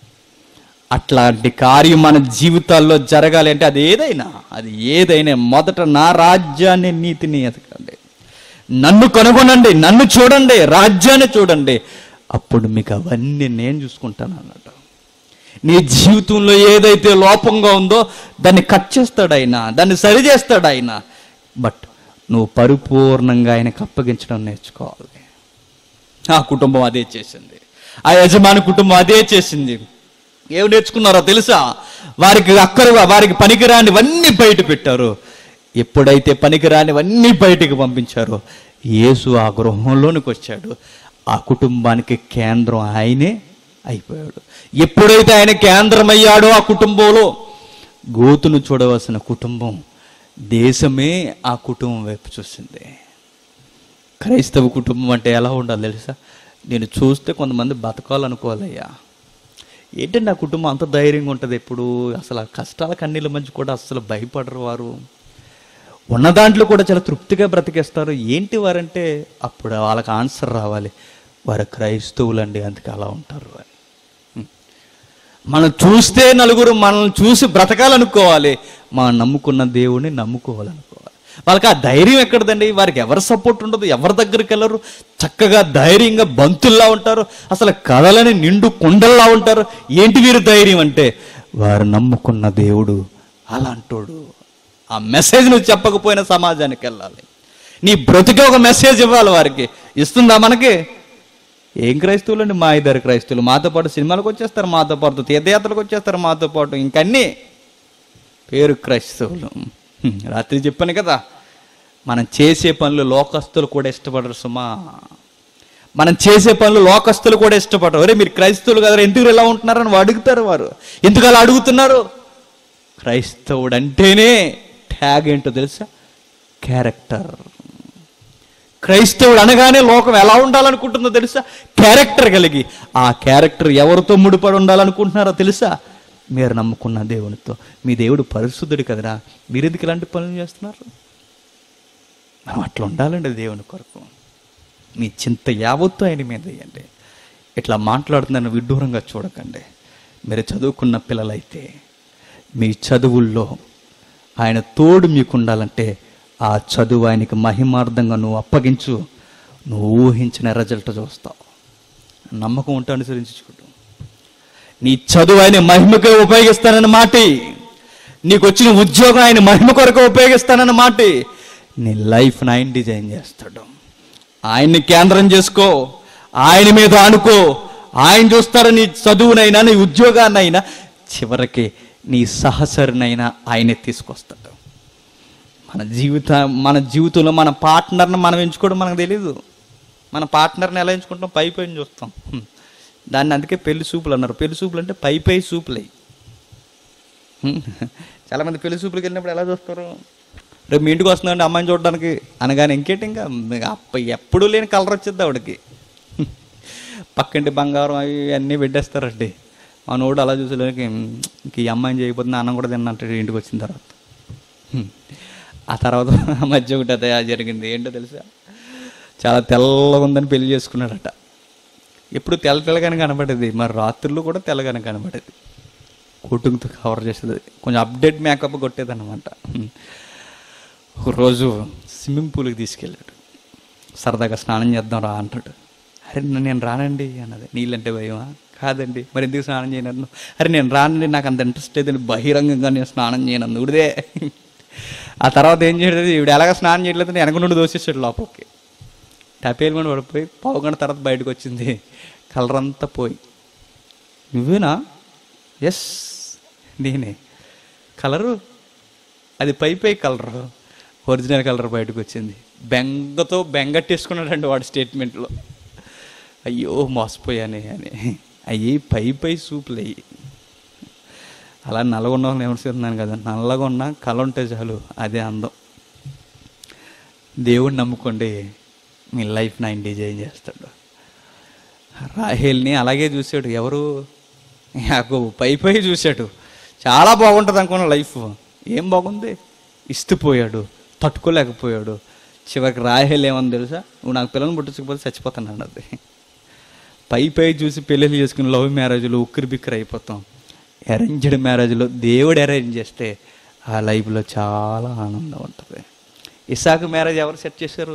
అట్లాంటి కార్యం మన జీవితాల్లో జరగాలి అంటే అది ఏదైనా అది ఏదైనా మొదట నా రాజ్యాన్ని నీతిని ఎతకండి నన్ను కనుగొనండి నన్ను చూడండి రాజ్యాన్ని చూడండి అప్పుడు మీకు అవన్నీ నేను చూసుకుంటాను అన్నట్టు నీ జీవితంలో ఏదైతే లోపంగా ఉందో దాన్ని కట్ చేస్తాడు ఆయన దాన్ని సరి చేస్తాడు ఆయన బట్ నువ్వు పరిపూర్ణంగా ఆయనకు అప్పగించడం నేర్చుకోవాలి ఆ కుటుంబం అదే చేసింది ఆ యజమాని కుటుంబం అదే చేసింది ఏమి నేర్చుకున్నారో తెలుసా వారికి అక్కరుగా వారికి పనికిరానివన్నీ బయట పెట్టారు ఎప్పుడైతే పనికిరానివన్నీ బయటికి పంపించారో యేసు ఆ గృహంలోనికి వచ్చాడు ఆ కుటుంబానికి కేంద్రం ఆయనే అయిపోయాడు ఎప్పుడైతే ఆయన కేంద్రం అయ్యాడో ఆ కుటుంబంలో గోతును చూడవలసిన కుటుంబం దేశమే ఆ కుటుంబం వైపు చూసింది క్రైస్తవ కుటుంబం అంటే ఎలా ఉండాలి తెలుసా నేను చూస్తే కొంతమంది బతకాలనుకోవాలయ్యా ఏంటంటే నా కుటుంబం అంత ధైర్యంగా ఉంటుంది ఎప్పుడు అసలు ఆ కష్టాల కన్నీళ్ళ మధ్య కూడా అసలు భయపడరు వారు ఉన్న దాంట్లో కూడా చాలా తృప్తిగా బ్రతికేస్తారు ఏంటి వారంటే అప్పుడు వాళ్ళకి ఆన్సర్ రావాలి వారు క్రైస్తవులండి అందుకే అలా ఉంటారు అని హ్మ్. మనం చూస్తే నలుగురు మనల్ని చూసి బ్రతకాలనుకోవాలి మనం నమ్ముకున్న దేవుడిని నమ్ముకోవాలనుకోవాలి వాళ్ళకి ఆ ధైర్యం ఎక్కడదండి వారికి ఎవరి సపోర్ట్ ఉండదు ఎవరి దగ్గరికి వెళ్ళరు చక్కగా ధైర్యంగా బంతుల్లా ఉంటారు అసలు కథలని నిండు కుండల్లా ఉంటారు ఏంటి వీరు ధైర్యం అంటే వారు నమ్ముకున్న దేవుడు అలాంటోడు ఆ మెసేజ్ నువ్వు చెప్పకపోయినా సమాజానికి వెళ్ళాలి నీ బ్రతికే ఒక మెసేజ్ ఇవ్వాలి వారికి ఇస్తుందా మనకి ఏం క్రైస్తవులు అండి మా ఇద్దరు క్రైస్తవులు మాతో పాటు సినిమాలకు వచ్చేస్తారు మాతో పాటు తీర్థయాత్రలకు వచ్చేస్తారు మాతో పాటు ఇంకన్నీ పేరు క్రైస్తవులు హ్మ్, రాత్రి చెప్పాను కదా మనం చేసే పనులు లోకస్తులు కూడా ఇష్టపడరు సుమా మనం చేసే పనులు లోకస్తులు కూడా ఇష్టపడరు అరే మీరు క్రైస్తవులు కదా ఎందుకు ఇలా ఉంటున్నారని అడుగుతారు వారు ఎందుకు అలా అడుగుతున్నారు క్రైస్తవుడు అంటేనే ట్యాగ్ ఏంటో తెలుసా క్యారెక్టర్ క్రైస్తవుడు అనగానే లోకం ఎలా ఉండాలనుకుంటుందో తెలుసా క్యారెక్టర్ కలిగి ఆ క్యారెక్టర్ ఎవరితో ముడిపడి ఉండాలనుకుంటున్నారో తెలుసా మీరు నమ్ముకున్న దేవునితో మీ దేవుడు పరిశుద్ధుడు కదరా మీరు ఎందుకు ఇలాంటి పనులు చేస్తున్నారు మనం అట్లా ఉండాలండి దేవుని కొరకు మీ చింత యావత్తు ఆయన మీద వేయండి ఇట్లా మాట్లాడుతున్నాను విడ్డూరంగా చూడకండి మీరు చదువుకున్న పిల్లలైతే మీ చదువుల్లో ఆయన తోడు మీకు ఉండాలంటే ఆ చదువు ఆయనకి మహిమార్థంగా నువ్వు అప్పగించు నువ్వు ఊహించిన రిజల్ట్ చూస్తావు నమ్మకం ఉంటే అనుసరించుకుంటు నీ చదువు ఆయన మహిమకే ఉపయోగిస్తానన్న మాటి నీకు వచ్చిన ఉద్యోగం ఆయన మహిమ కొరకు ఉపయోగిస్తానన్న మాటి నీ లైఫ్ని ఆయన డిజైన్ చేస్తాడు ఆయన్ని కేంద్రం చేసుకో ఆయన మీద అనుకో ఆయన చూస్తాడు నీ చదువునైనా నీ ఉద్యోగాన్నైనా చివరికి నీ సహచరునైనా ఆయనే తీసుకొస్తాడు మన జీవిత మన జీవితంలో మన పార్ట్నర్ని మనం ఎంచుకోవడం మనకు తెలీదు మన పార్ట్నర్ని ఎలా ఎంచుకుంటాం పై పైన చూస్తాం హ్మ్. దాన్ని అందుకే పెళ్లి సూపులు అన్నారు పెళ్లి సూపులు అంటే పై పై సూపులై చాలా మంది పెళ్లి సూపులకు వెళ్ళినప్పుడు ఎలా చూస్తారు రేపు మీ ఇంటికి వస్తుందండి అమ్మాయిని చూడడానికి అనగానే ఇంకేంటి ఇంకా మీకు అప్ప ఎప్పుడూ లేని కలర్ వచ్చింది ఆవిడకి పక్కింటి బంగారం అవి అన్నీ పెట్టేస్తారండి మనోడు అలా చూసేలోకి ఇంక ఈ అమ్మాయిని చేయకపోతే అన్నం కూడా తిన్నంటాడు ఇంటికి వచ్చిన తర్వాత హ్మ్. ఆ తర్వాత ఆ మధ్య ఒకటి అదే జరిగింది ఏంటో తెలుసా చాలా తెల్లగా ఉందని పెళ్లి చేసుకున్నాడట ఎప్పుడు తెల్ల తెల్లగానే కనబడేది మరి రాత్రులు కూడా తెల్లగానే కనబడేది కుటుంబతో కవర్ చేసేది కొంచెం అప్డేట్ మేకప్ కొట్టేది అనమాట ఒకరోజు స్విమ్మింగ్ పూల్కి తీసుకెళ్ళాడు సరదాగా స్నానం చేద్దాం రా అంటాడు అరే నేను రానండి అన్నది నీళ్ళంటే భయమా కాదండి మరి ఎందుకు స్నానం చేయను అరే నేను రానండి నాకు అంత ఇంట్రెస్ట్ లేదండి బహిరంగంగా నేను స్నానం చేయను ఉడిదే ఆ తర్వాత ఏం చేయలేదు ఇవిడ ఎలాగ స్నానం చేయట్లేదు వెనక నుండి దోసేసాడు లోపలికి టపేలు కూడా పడిపోయి పావు గంట తర్వాత బయటకు వచ్చింది కలర్ అంతా పోయి నువ్వేనా ఎస్ నేనే కలరు అది పై పై కలరు ఒరిజినల్ కలర్ బయటకు వచ్చింది బెంగతో బెంగట్టేసుకున్నాడండి వాడి స్టేట్మెంట్లో అయ్యో మోసపోయానే అని అయ్యి పై పై సూపులు అయ్యి అలా నల్లగొన్న వాళ్ళని ఏమనుకుంటున్నాను కదా నల్లగా ఉన్న కళ ఉంటే చాలు అదే అందం దేవుడిని నమ్ముకోండి మీ లైఫ్ని ఆయన డిజైన్ చేస్తాడు రాహేల్ని అలాగే చూశాడు ఎవరు యాకోబు పై పై చూశాడు చాలా బాగుంటుంది అనుకున్న లైఫ్ ఏం బాగుంది ఇస్తుపోయాడు తట్టుకోలేకపోయాడు చివరికి రాహేల్ ఏమని తెలుసా నువ్వు నాకు పిల్లల్ని పుట్టించకపోతే చచ్చిపోతాను అన్నది పై పై చూసి పెళ్ళిళ్ళు చేసుకుని లవ్ మ్యారేజ్లో ఉక్కిరి బిక్కిరి అయిపోతాం అరేంజ్డ్ మ్యారేజ్లో దేవుడు అరేంజ్ చేస్తే ఆ లైఫ్లో చాలా ఆనందం ఉంటుంది ఇసాకు మ్యారేజ్ ఎవరు సెట్ చేశారు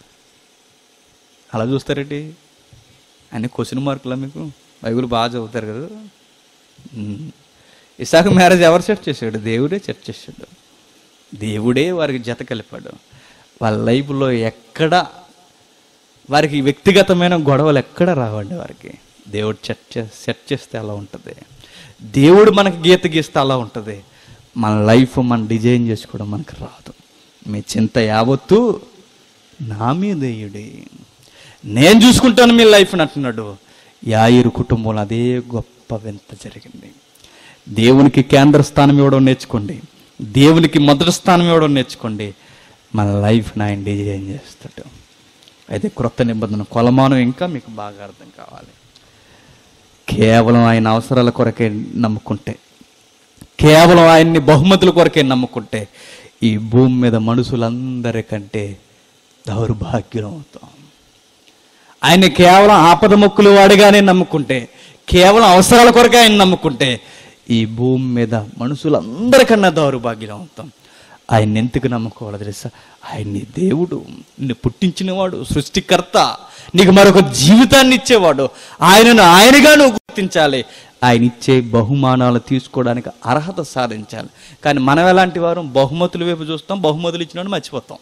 అలా చూస్తారేంటి అన్ని క్వశ్చన్ మార్కులా మీకు బైబిల్ బాగా చదువుతారు కదా ఉమ్. ఇసాకు మ్యారేజ్ ఎవరు సెట్ చేశాడు దేవుడే సెట్ చేశాడు దేవుడే వారికి జత కలిపాడు వాళ్ళ లైఫ్లో ఎక్కడ వారికి వ్యక్తిగతమైన గొడవలు ఎక్కడ రావండి వారికి దేవుడు సెట్ చే సెట్ చేస్తే అలా ఉంటుంది దేవుడు మనకి గీత గీస్తే అలా ఉంటుంది మన లైఫ్ మనం డిజైన్ చేసుకోవడం మనకు రాదు మీ చింత యావత్తు నా మీదేయుడి నేను చూసుకుంటాను మీ లైఫ్ని అంటున్నాడు యాయిరు కుటుంబంలో అదే గొప్ప వింత జరిగింది దేవునికి కేంద్ర స్థానం ఇవ్వడం నేర్చుకోండి దేవునికి మొదటి స్థానం ఇవ్వడం నేర్చుకోండి మన లైఫ్ని ఆయన డిజైన్ చేస్తాడు అయితే క్రొత్త నిబంధన కొలమానం ఇంకా మీకు బాగా అర్థం కావాలి కేవలం ఆయన అవసరాల కొరకే నమ్ముకుంటే కేవలం ఆయన్ని బహుమతుల కొరకే నమ్ముకుంటే ఈ భూమి మీద మనుషులందరికంటే దౌర్భాగ్యం అవుతాం ఆయన కేవలం ఆపద మొక్కులు వాడిగానే నమ్ముకుంటే కేవలం అవసరాల కొరకే ఆయన నమ్ముకుంటే ఈ భూమి మీద మనుషులందరికన్నా దౌర్భాగ్యం అవుతాం ఆయన ఎందుకు నమ్ముకోవాలి తెలుసా ఆయన్ని దేవుడు నిన్ను పుట్టించినవాడు సృష్టికర్త నీకు మరొక జీవితాన్ని ఇచ్చేవాడు ఆయనను ఆయనగా నువ్వు గుర్తించాలి ఆయన ఇచ్చే బహుమానాలు తీసుకోవడానికి అర్హత సాధించాలి కానీ మనం ఎలాంటి వారు బహుమతుల వైపు చూస్తాం బహుమతులు ఇచ్చినాడు మర్చిపోతాం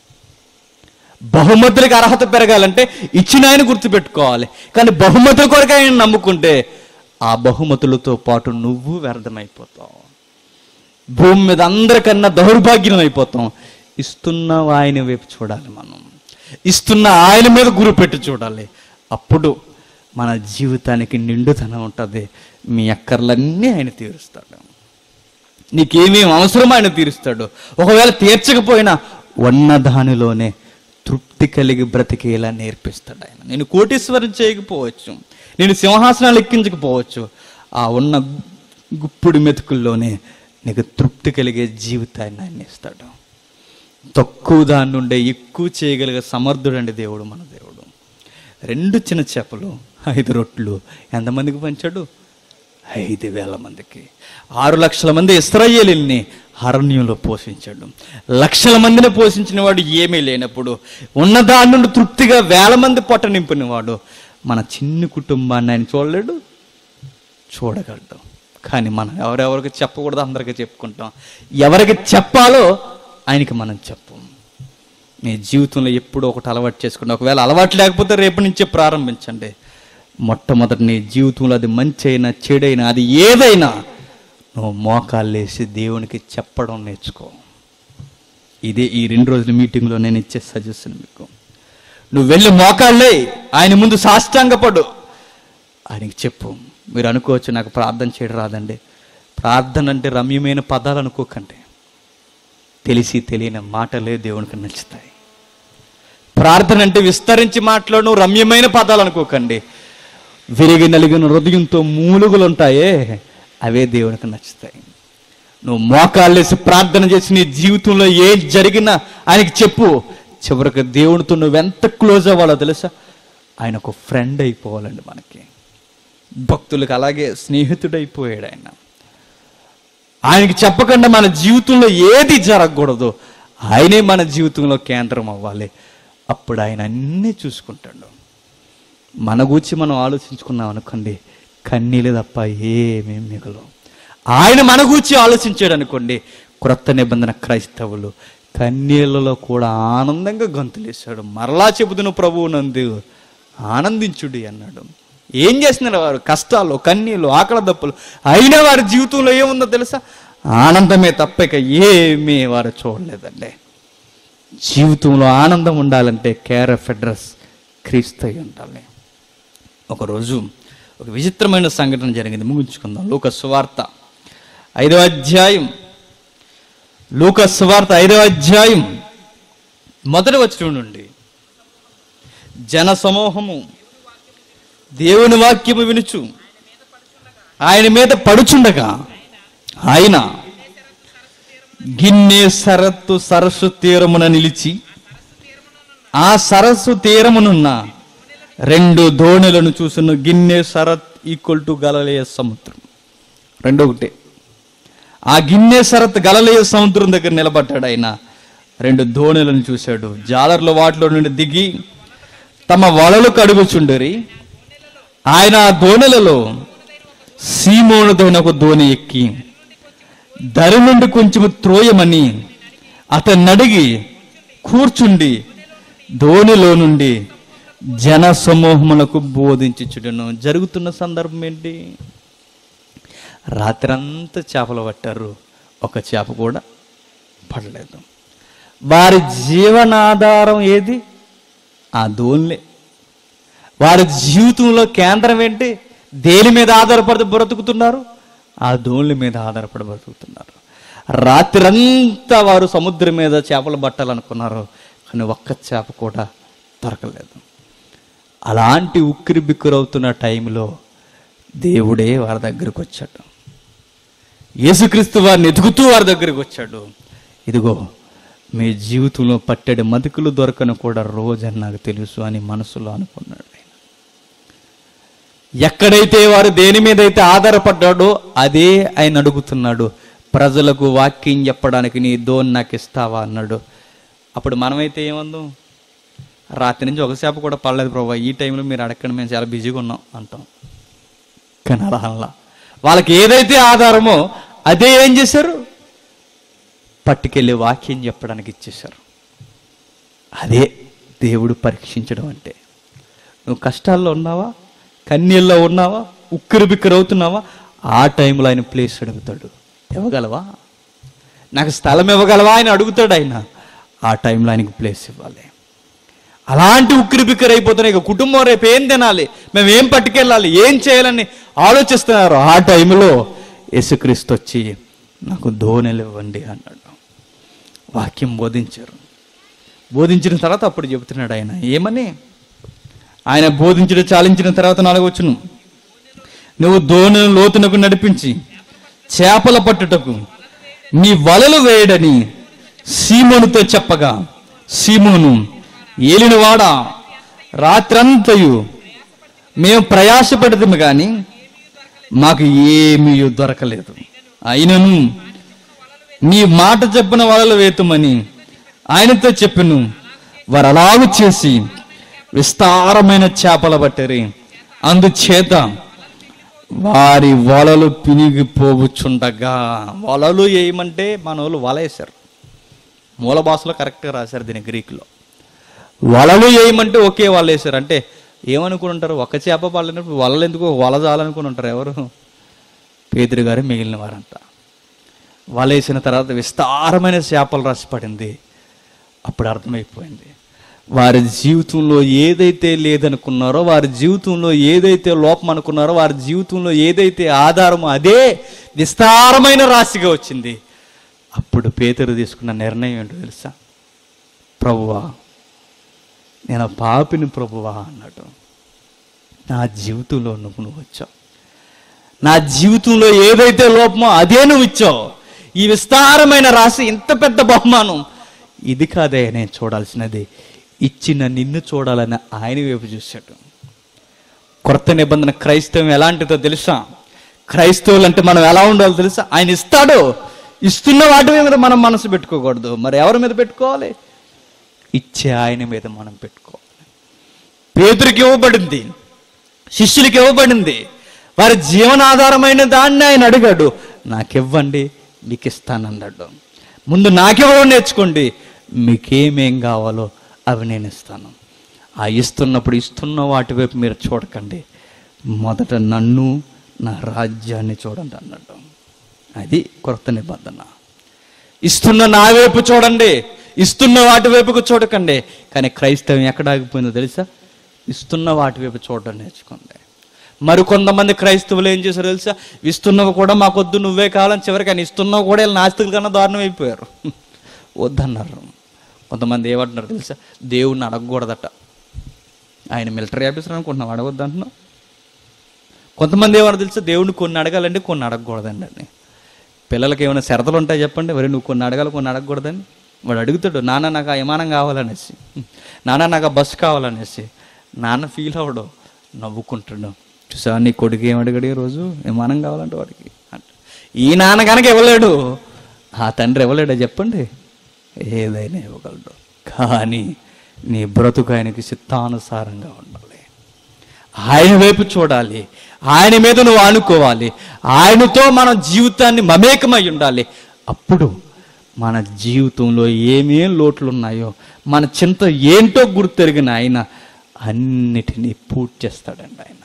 బహుమతులకు అర్హత పెరగాలంటే ఇచ్చిన ఆయన గుర్తుపెట్టుకోవాలి కానీ బహుమతుల కొరకు ఆయన నమ్ముకుంటే ఆ బహుమతులతో పాటు నువ్వు వ్యర్థమైపోతావు భూమి మీద అందరికన్నా దౌర్భాగ్యం అయిపోతాం ఇస్తున్న ఆయన వైపు చూడాలి మనం ఇస్తున్న ఆయన మీద గురి పెట్టి చూడాలి అప్పుడు మన జీవితానికి నిండుతనం ఉంటుంది మీ అక్కర్లన్నీ ఆయన తీరుస్తాడు నీకేమేం అవసరమో ఆయన తీరుస్తాడు ఒకవేళ తీర్చకపోయినా ఉన్న దానిలోనే తృప్తి కలిగి బ్రతికేలా నేర్పిస్తాడు ఆయన నేను కోటీశ్వరం చేయకపోవచ్చు నేను సింహాసనాలు ఎక్కించకపోవచ్చు ఆ ఉన్న గుప్పుడు మెతుకుల్లోనే నీకు తృప్తి కలిగే జీవితాన్ని ఆయన ఇస్తాడు తక్కువ దాని నుండే ఎక్కువ చేయగలిగే సమర్థుడండి దేవుడు మన దేవుడు రెండు చిన్న చేపలు ఐదు రొట్లు ఎంతమందికి పంచాడు ఐదు వేల మందికి ఆరు లక్షల మంది ఇస్రాయేలీల్ని అరణ్యంలో పోషించాడు లక్షల మందిని పోషించిన వాడు ఏమీ లేనప్పుడు ఉన్న దాని నుండి తృప్తిగా వేల మంది పొట్ట నింపినవాడు మన చిన్న కుటుంబాన్ని ఆయన చూడలేడు చూడగలడు కానీ మనం ఎవరెవరికి చెప్పకూడదు అందరికీ చెప్పుకుంటాం ఎవరికి చెప్పాలో ఆయనకి మనం చెప్పం మీ జీవితంలో ఎప్పుడు ఒకటి అలవాటు చేసుకోండి ఒకవేళ అలవాటు లేకపోతే రేపు నుంచే ప్రారంభించండి మొట్టమొదటి నీ జీవితంలో అది మంచి అయినా చెడైనా అది ఏదైనా నువ్వు మోకాళ్ళేసి దేవునికి చెప్పడం నేర్చుకో ఇదే ఈ రెండు రోజుల మీటింగ్లో నేను ఇచ్చే సజెషన్ మీకు నువ్వు వెళ్ళి మోకాళ్ళే ఆయన ముందు సాష్టాంగపడు ఆయనకి చెప్పు మీరు అనుకోవచ్చు నాకు ప్రార్థన చేయడం రాదండి ప్రార్థన అంటే రమ్యమైన పదాలు అనుకోకండి తెలిసి తెలియని మాటలే దేవునికి నచ్చుతాయి ప్రార్థన అంటే విస్తరించి మాట్లాడు రమ్యమైన పదాలు అనుకోకండి విరిగి నలిగిన హృదయంతో మూలుగులు ఉంటాయే అవే దేవునికి నచ్చుతాయి నువ్వు మోకాళ్ళేసి ప్రార్థన చేసి నీ జీవితంలో ఏం జరిగినా ఆయనకి చెప్పు చివరికి దేవునితో నువ్వెంత క్లోజ్ అవ్వాలో తెలుసా ఆయన ఒక ఫ్రెండ్ అయిపోవాలండి మనకి భక్తులకు అలాగే స్నేహితుడైపోయాడు ఆయన ఆయనకి చెప్పకుండా మన జీవితంలో ఏది జరగకూడదు ఆయనే మన జీవితంలో కేంద్రం అవ్వాలి అప్పుడు ఆయన అన్నీ చూసుకుంటాడు మన గురించి మనం ఆలోచించుకున్నాం అనుకోండి కన్నీళ్ళు తప్ప ఏమేం మిగలవు ఆయన మన గురించి ఆలోచించాడు అనుకోండి క్రొత్త నిబంధన క్రైస్తవులు కన్నీళ్ళలో కూడా ఆనందంగా గంతులేశాడు మరలా చెబుతున్న ప్రభువు నందు ఆనందించుడి అన్నాడు ఏం చేస్తున్నారు వారు కష్టాలు కన్నీళ్ళు ఆకలి దప్పులు అయినా వారి జీవితంలో ఏముందో తెలుసా ఆనందమే తప్ప ఇక ఏమీ వారు చూడలేదండి జీవితంలో ఆనందం ఉండాలంటే కేర్ ఆఫ్ అడ్రస్ క్రీస్తు అయి ఉండాలి ఒకరోజు ఒక విచిత్రమైన సంఘటన జరిగింది ముగించుకుందాం లూక సువార్త ఐదవ అధ్యాయం లూక సువార్త ఐదవ అధ్యాయం మొదటి వచ్చిన నుండి జన సమూహము దేవుని వాక్యము వినుచు ఆయన మీద పడుచుండగా ఆయన గిన్నె సరత్తు సరస్సు తీరమున నిలిచి ఆ సరస్సు తీరమునున్న రెండు దోణులను చూసిన గిన్నె సరత్ ఈక్వల్ టు గలలేయ సముద్రం రెండు ఒకటే ఆ గిన్నె సరత్ గలలేయ సముద్రం దగ్గర నిలబడ్డాడు ఆయన రెండు దోణులను చూశాడు జాలర్ల వాటిలో నుండి దిగి తమ వలలు కడుగుచుండరి ఆయన ఆ దోణులలో సీమోనుదైన ఒక దోణి ఎక్కి దరి నుండి కొంచెం త్రోయమని అతన్ని అడిగి కూర్చుండి ధోనిలో నుండి జన సమూహములకు బోధించుచుడను జరుగుతున్న సందర్భం ఏంటి రాత్రంతా చేపలు పట్టారు ఒక చేప కూడా పడలేదు వారి జీవనాధారం ఏది ఆ ధోనిలే వారి జీవితంలో కేంద్రం ఏంటి దేని మీద ఆధారపడి బ్రతుకుతున్నారు ఆ దోణి మీద ఆధారపడి బ్రతుకుతున్నారు రాత్రంతా వారు సముద్రం మీద చేపలు పట్టాలనుకున్నారు కానీ ఒక్క చేప కూడా దొరకలేదు అలాంటి ఉక్కిరి బిక్కిరవుతున్న టైంలో దేవుడే వారి దగ్గరికి వచ్చాడు యేసుక్రీస్తు వారిని ఎదుగుతూ వారి దగ్గరికి వచ్చాడు ఇదిగో మీ జీవితంలో పట్టెడు మతుకులు దొరకను కూడా రోజని నాకు తెలుసు అని మనసులో అనుకున్నాడు ఆయన ఎక్కడైతే వారు దేని మీద అయితే ఆధారపడ్డాడో అదే ఆయన అడుగుతున్నాడు ప్రజలకు వాక్యం చెప్పడానికి నీ దోన్ నాకు ఇస్తావా అన్నాడు అప్పుడు మనమైతే ఏమందాం రాత్రి నుంచి ఒక సేప కూడా పడలేదు ప్రభా ఈ టైంలో మీరు అడగండి మేము చాలా బిజీగా ఉన్నాం అంటాం కానీ అలా అనలా వాళ్ళకి ఏదైతే ఆధారమో అదే ఏం చేశారు పట్టుకెళ్ళి వాక్యం చెప్పడానికి ఇచ్చేశారు అదే దేవుడు పరీక్షించడం అంటే నువ్వు కష్టాల్లో ఉన్నావా కన్నీళ్ళలో ఉన్నావా ఉక్కిరి బిక్కిరి అవుతున్నావా ఆ టైంలో ఆయన ప్లేస్ అడుగుతాడు ఇవ్వగలవా నాకు స్థలం ఇవ్వగలవా ఆయన అడుగుతాడు ఆయన ఆ టైంలో ఆయనకి ప్లేస్ ఇవ్వాలి అలాంటి ఉక్కిరి బిక్కిరి అయిపోతున్నాయి ఇక కుటుంబం రేపు ఏం తినాలి మేము ఏం పట్టుకెళ్ళాలి ఏం చేయాలని ఆలోచిస్తున్నారు ఆ టైంలో యేసుక్రీస్తు వచ్చి నాకు దోణెలు ఇవ్వండి అన్నాడు వాక్యం బోధించారు బోధించిన తర్వాత అప్పుడు చెబుతున్నాడు ఆయన ఏమని ఆయన బోధించడం చాలించిన తర్వాత నాలుగవచ్చును నువ్వు దోణిని లోతునకు నడిపించి చేపల పట్టుటకు నీ వలలు వేయడని సీమోనుతో చెప్పగా సీమోను ఏలినవాడా రాత్రంతయు మేము ప్రయాసపడతాము కానీ మాకు ఏమీ దొరకలేదు అయినను నీ మాట చెప్పిన వలలు వేతుమని ఆయనతో చెప్పిను వారు అలాగు చేసి విస్తారమైన చేపల పట్టరి అందుచేత వారి వలలు పినిగిపోవచ్చుండగా వలలు వేయమంటే మన వాళ్ళు వల వేశారు మూల భాషలో కరెక్ట్గా రాశారు దీని గ్రీకులో వలలు వేయమంటే ఒకే వల వేశారు అంటే ఏమనుకుని ఉంటారు ఒక చేప పడలేనప్పుడు వలలు ఎందుకు వల చాలనుకుని ఉంటారు ఎవరు పేదరి గారు మిగిలిన వారంతా వలేసిన తర్వాత విస్తారమైన చేపలు రాసి పడింది అప్పుడు అర్థమైపోయింది వారి జీవితంలో ఏదైతే లేదనుకున్నారో వారి జీవితంలో ఏదైతే లోపం అనుకున్నారో వారి జీవితంలో ఏదైతే ఆధారమో అదే విస్తారమైన రాశిగా వచ్చింది అప్పుడు పేదరు తీసుకున్న నిర్ణయం ఏంటో తెలుసా ప్రభువా నేను పాపిని ప్రభువా అన్నాడు నా జీవితంలో నువ్వు నువ్వు వచ్చావు నా జీవితంలో ఏదైతే లోపమో అదే నువ్వు ఇచ్చావు ఈ విస్తారమైన రాశి ఇంత పెద్ద బహుమానం ఇది కాదే నేను చూడాల్సినది ఇచ్చిన నిన్ను చూడాలని ఆయన వైపు చూశాడు కొత్త నిబంధన క్రైస్తవం ఎలాంటిదో తెలుసా క్రైస్తవులు అంటే మనం ఎలా ఉండాలో తెలుసా ఆయన ఇస్తాడు ఇస్తున్న వాటి మీద మనం మనసు పెట్టుకోకూడదు మరి ఎవరి మీద పెట్టుకోవాలి ఇచ్చే ఆయన మీద మనం పెట్టుకోవాలి పేతురికి ఇవ్వబడింది శిష్యులకి ఇవ్వబడింది వారి జీవనాధారమైన దాన్ని ఆయన అడిగాడు నాకివ్వండి మీకు ఇస్తానన్నాడు ముందు నాకివ్వడం నేర్చుకోండి మీకేమేం కావాలో అవి నేను ఇస్తాను ఆ ఇస్తున్నప్పుడు ఇస్తున్న వాటి వైపు మీరు చూడకండి మొదట నన్ను నా రాజ్యాన్ని చూడండి అన్నాడు అది కొత్త నిబంధన ఇస్తున్న నా వైపు చూడండి ఇస్తున్న వాటి వైపుకు చూడకండి కానీ క్రైస్తవం ఎక్కడ ఆగిపోయిందో తెలుసా ఇస్తున్న వాటి వైపు చూడడం నేర్చుకుంది మరి కొంతమంది క్రైస్తవులు ఏం చేశారు తెలుసా ఇస్తున్నవి కూడా మాకొద్దు నువ్వే కావాలని చివరికి ఆయన ఇస్తున్నవి కూడా వీళ్ళు నాస్తికుల కన్నా దారుణం అయిపోయారు వద్దన్నారు కొంతమంది ఏమంటున్నారు తెలుసా దేవుణ్ణి అడగకూడదట ఆయన మిలిటరీ ఆఫీసర్ అనుకుంటున్నాం అడగొద్దు అంటున్నాం కొంతమంది ఏమన్నా తెలుసా దేవుడిని కొన్ని అడగాలంటే కొన్ని అడగకూడదండి అని పిల్లలకి ఏమైనా షరతులు ఉంటాయి చెప్పండి మరి నువ్వు కొన్ని అడగాలి కొన్ని అడగకూడదని వాడు అడుగుతాడు నాన్న నాకు ఆ విమానం కావాలనేసి నాన్న నాకు ఆ బస్సు కావాలనేసి నాన్న ఫీల్ అవ్వడు నవ్వుకుంటాడు చూసా నీ కొడుకు ఏం అడిగాడు ఈ రోజు విమానం కావాలంటే వాడికి అంట ఈ నాన్న కనుక ఇవ్వలేడు ఆ తండ్రి ఇవ్వలేడా చెప్పండి ఏదైనా ఇవ్వగలడు కానీ నీ బ్రతుకు ఆయనకి చిత్తానుసారంగా ఉండాలి ఆయన వైపు చూడాలి ఆయన మీద నువ్వు ఆనుకోవాలి ఆయనతో మన జీవితాన్ని మమేకమై ఉండాలి అప్పుడు మన జీవితంలో ఏమేం లోట్లు ఉన్నాయో మన చింత ఏంటో గుర్తెరిగిన ఆయన అన్నిటినీ పూర్తి చేస్తాడండి ఆయన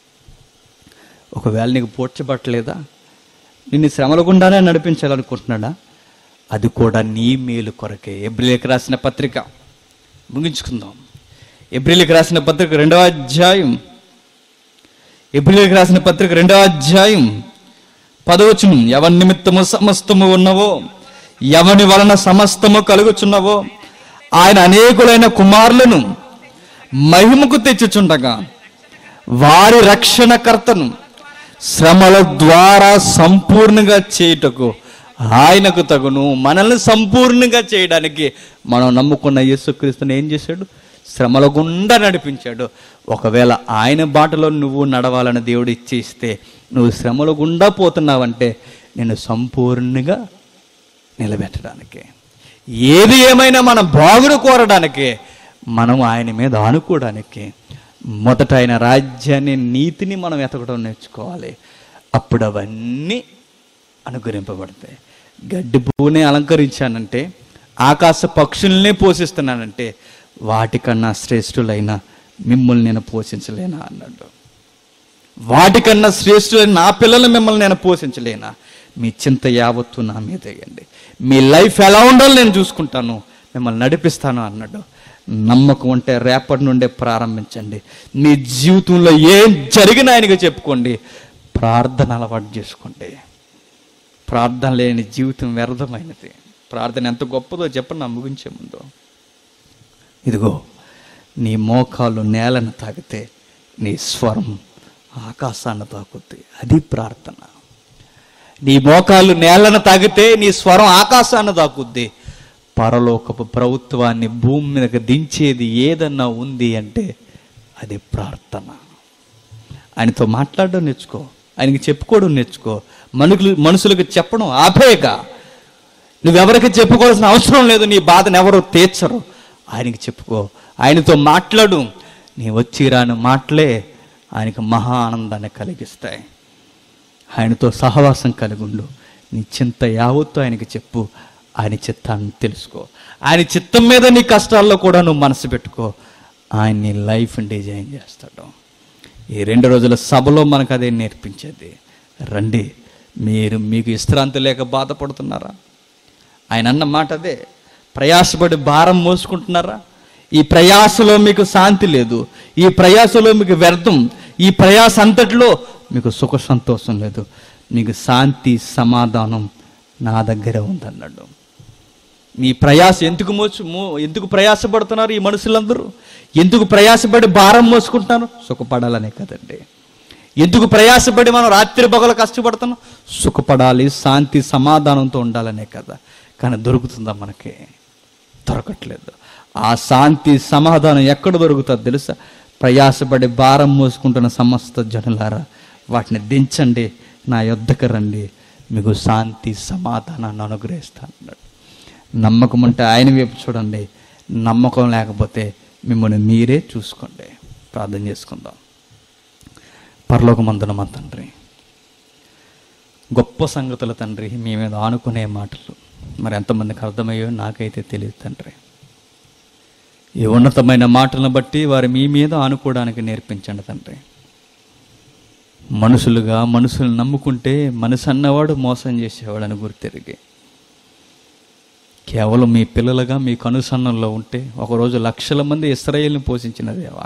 ఒకవేళ నీకు పూడ్చబట్టలేదా నిన్ను శ్రమల గుండానే నడిపించాలనుకుంటున్నాడా అది కూడా నీ మేలు కొరకే ఎబ్రిలికి రాసిన పత్రిక ముగించుకుందాం ఎబ్రిలికి రాసిన పత్రిక రెండవ అధ్యాయం ఎబ్రిలికి రాసిన పత్రిక రెండవ అధ్యాయం పదవచనం ఎవరి నిమిత్తము సమస్తము ఉన్నవో ఎవని వలన సమస్తము కలుగుచున్నవో ఆయన అనేకులైన కుమారులను మహిమకు తెచ్చుచుండగా వారి రక్షణకర్తను శ్రమల ద్వారా సంపూర్ణంగా చేయుటకు ఆయనకు తగును మనల్ని సంపూర్ణంగా చేయడానికి మనం నమ్ముకున్న యేసుక్రీస్తుని ఏం చేశాడు శ్రమల గుండా నడిపించాడు ఒకవేళ ఆయన బాటలో నువ్వు నడవాలని దేవుడు ఇచ్చేస్తే నువ్వు శ్రమల గుండా పోతున్నావంటే నేను సంపూర్ణంగా నిలబెట్టడానికి ఏది ఏమైనా మన బాగును కోరడానికి మనం ఆయన మీద ఆనుకోవడానికి మొదట ఆయన రాజ్యాన్ని నీతిని మనం ఎతకడం నేర్చుకోవాలి అప్పుడు అవన్నీ అనుగ్రహింపబడతాయి గడ్డి పువ్వునే అలంకరించానంటే ఆకాశ పక్షుల్నే పోషిస్తున్నానంటే వాటికన్నా శ్రేష్ఠులైన మిమ్మల్ని నేను పోషించలేనా అన్నాడు వాటికన్నా శ్రేష్ఠులైన నా పిల్లలు మిమ్మల్ని నేను పోషించలేనా మీ చింత యావత్తు నా మీద వేయండి మీ లైఫ్ ఎలా ఉండాలో నేను చూసుకుంటాను మిమ్మల్ని నడిపిస్తాను అన్నాడు నమ్మకం ఉంటే రేపటి నుండే ప్రారంభించండి మీ జీవితంలో ఏం జరిగినా ఆయనకి చెప్పుకోండి ప్రార్థన అలవాటు చేసుకోండి ప్రార్థన లేని జీవితం వ్యర్థమైనది ప్రార్థన ఎంత గొప్పదో చెప్పండి నా ముగించే ముందు ఇదిగో నీ మోకాలు నేలను తాకితే నీ స్వరం ఆకాశాన్ని తాకుద్ది అది ప్రార్థన నీ మోకాలు నేలను తాకితే నీ స్వరం ఆకాశాన్ని తాకుద్ది పరలోకపు ప్రభుత్వాన్ని భూమి మీదకి దించేది ఏదన్నా ఉంది అంటే అది ప్రార్థన ఆయనతో మాట్లాడడం నేర్చుకో ఆయనకి చెప్పుకోవడం నేర్చుకో మనుషులు మనుషులకు చెప్పడం ఆపేయక నువ్వెవరికి చెప్పుకోవాల్సిన అవసరం లేదు నీ బాధను ఎవరు తీర్చరు ఆయనకి చెప్పుకో ఆయనతో మాట్లాడు నీ వచ్చి రాని మాటలే ఆయనకు మహా ఆనందాన్ని కలిగిస్తాయి ఆయనతో సహవాసం కలిగి ఉండు నీ చింత యావత్తు ఆయనకి చెప్పు ఆయన చిత్తాన్ని తెలుసుకో ఆయన చిత్తం మీద నీ కష్టాల్లో కూడా నువ్వు మనసు పెట్టుకో ఆయన నీ లైఫ్ డిజైన్ చేస్తాడు ఈ రెండు రోజుల సభలో మనకు అదే నేర్పించేది రండి మీరు మీకు విశ్రాంతి లేక బాధపడుతున్నారా ఆయన అన్న మాట అదే ప్రయాసపడి భారం మోసుకుంటున్నారా ఈ ప్రయాసలో మీకు శాంతి లేదు ఈ ప్రయాసలో మీకు వ్యర్థం ఈ ప్రయాస అంతటిలో మీకు సుఖ సంతోషం లేదు మీకు శాంతి సమాధానం నా దగ్గర ఉందన్నాడు మీ ప్రయాస ఎందుకు మోసు మో- ఎందుకు ప్రయాసపడుతున్నారు ఈ మనుషులందరూ ఎందుకు ప్రయాసపడి భారం మోసుకుంటున్నారు సుఖపడాలనే కదండి ఎందుకు ప్రయాసపడి మనం రాత్రి పగలు కష్టపడుతున్నాం సుఖపడాలి శాంతి సమాధానంతో ఉండాలనే కదా కానీ దొరుకుతుందా మనకి దొరకట్లేదు ఆ శాంతి సమాధానం ఎక్కడ దొరుకుతుందో తెలుసా ప్రయాసపడి భారం మోసుకుంటున్న సమస్త జనులారా వాటిని దించండి నా యొద్దకు రండి మీకు శాంతి సమాధానాన్ని అనుగ్రహిస్తాను అన్నాడు నమ్మకం ఉంటే ఆయన వైపు చూడండి నమ్మకం లేకపోతే మిమ్మల్ని మీరే చూసుకోండి ప్రార్థన చేసుకుందాం పరలోకమందున మా తండ్రి గొప్ప సంగతుల తండ్రి మీ మీద ఆనుకునే మాటలు మరి ఎంతమందికి అర్థమయ్యో నాకైతే తెలియదు తండ్రి ఈ ఉన్నతమైన మాటలను బట్టి వారు మీ మీద ఆనుకోవడానికి నేర్పించండి తండ్రి మనుషులుగా మనుషులు నమ్ముకుంటే మనసు అన్నవాడు మోసం చేసేవాడని గుర్తెరిగి కేవలం మీ పిల్లలుగా మీ కనుసన్నంలో ఉంటే ఒకరోజు లక్షల మంది ఇస్రాయేల్ని పోషించిన దేవా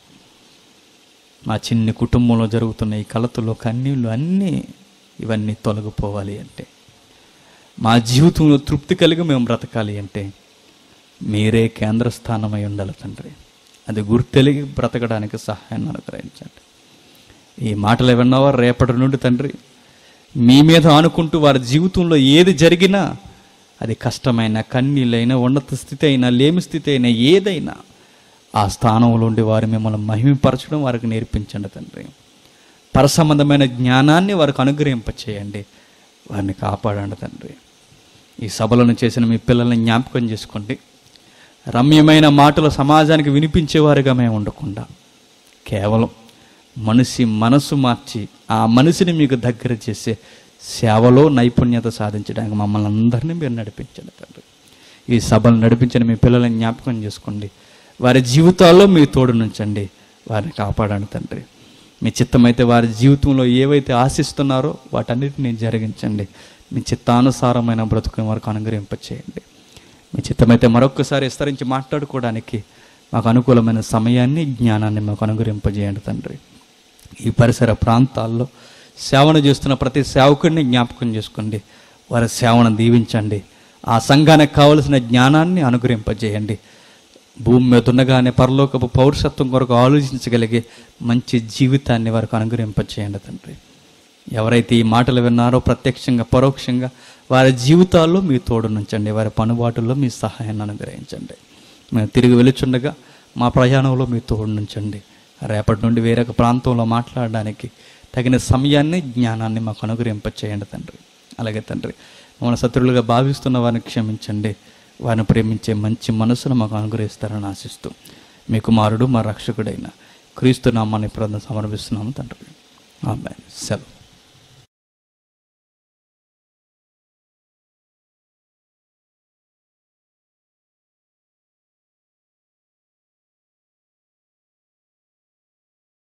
మా చిన్ని కుటుంబంలో జరుగుతున్న ఈ కలతలు కన్నీళ్ళు అన్నీ ఇవన్నీ తొలగిపోవాలి అంటే మా జీవితంలో తృప్తి కలిగి మేము బ్రతకాలి అంటే మీరే కేంద్ర స్థానమై ఉండాలి తండ్రి అది గుర్తెలిగి బ్రతకడానికి సహాయాన్ని అనుగ్రహించండి ఈ మాటలు విన్నావా రేపటి నుండి తండ్రి మీ మీద ఆనుకుంటూ వారి జీవితంలో ఏది జరిగినా అది కష్టమైన కన్నీళ్ళైనా ఉన్నత స్థితి అయినా లేమి స్థితి అయినా ఏదైనా ఆ స్థానంలో ఉండి వారు మిమ్మల్ని మహిమపరచడం వారికి నేర్పించండి తండ్రి పరసంబంధమైన జ్ఞానాన్ని వారికి అనుగ్రహింపచేయండి వారిని కాపాడండి తండ్రి ఈ సభలను చేసిన మీ పిల్లల్ని జ్ఞాపకం చేసుకోండి రమ్యమైన మాటలు సమాజానికి వినిపించేవారుగా మేము ఉండకుండా కేవలం మనిషి మనసు మార్చి ఆ మనిషిని మీకు దగ్గర చేసే సేవలో నైపుణ్యత సాధించడానికి మమ్మల్ని అందరినీ మీరు నడిపించండి తండ్రి ఈ సభలు నడిపించిన మీ పిల్లల్ని జ్ఞాపకం చేసుకోండి వారి జీవితాల్లో మీ తోడు నుంచండి వారిని కాపాడండి తండ్రి మీ చిత్తమైతే వారి జీవితంలో ఏవైతే ఆశిస్తున్నారో వాటన్నిటిని జరిగించండి మీ చిత్తానుసారమైన బ్రతుకుని వారికి అనుగ్రహింపచేయండి మీ చిత్తమైతే మరొక్కసారి విస్తరించి మాట్లాడుకోవడానికి మాకు అనుకూలమైన సమయాన్ని జ్ఞానాన్ని మాకు అనుగ్రహింపజేయండి తండ్రి ఈ పరిసర ప్రాంతాల్లో సేవను చేస్తున్న ప్రతి సేవకుడిని జ్ఞాపకం చేసుకోండి వారి సేవను దీవించండి ఆ సంఘానికి కావలసిన జ్ఞానాన్ని అనుగ్రహింపజేయండి భూమి మీద ఉండగానే పరలోకపు పౌరుషత్వం కొరకు ఆలోచించగలిగే మంచి జీవితాన్ని వారికి అనుగ్రహింపచేయండి తండ్రి ఎవరైతే ఈ మాటలు విన్నారో ప్రత్యక్షంగా పరోక్షంగా వారి జీవితాల్లో మీ తోడు నుంచండి వారి పనుబాటుల్లో మీ సహాయాన్ని అనుగ్రహించండి మేము తిరిగి వెలుచుండగా మా ప్రయాణంలో మీ తోడు నుంచండి రేపటి నుండి వేరొక ప్రాంతంలో మాట్లాడడానికి తగిన సమయాన్ని జ్ఞానాన్ని మాకు అనుగ్రహింపచేయండి తండ్రి అలాగే తండ్రి మమ్మల్ని శత్రువులుగా భావిస్తున్న వారిని క్షమించండి వారిని ప్రేమించే మంచి మనసును మాకు అనుగ్రహిస్తారని ఆశిస్తూ మీ కుమారుడు మా రక్షకుడైన క్రీస్తు నామాన్ని ప్రార్థన సమర్పిస్తున్నాము తండ్రి ఆమె సెలవు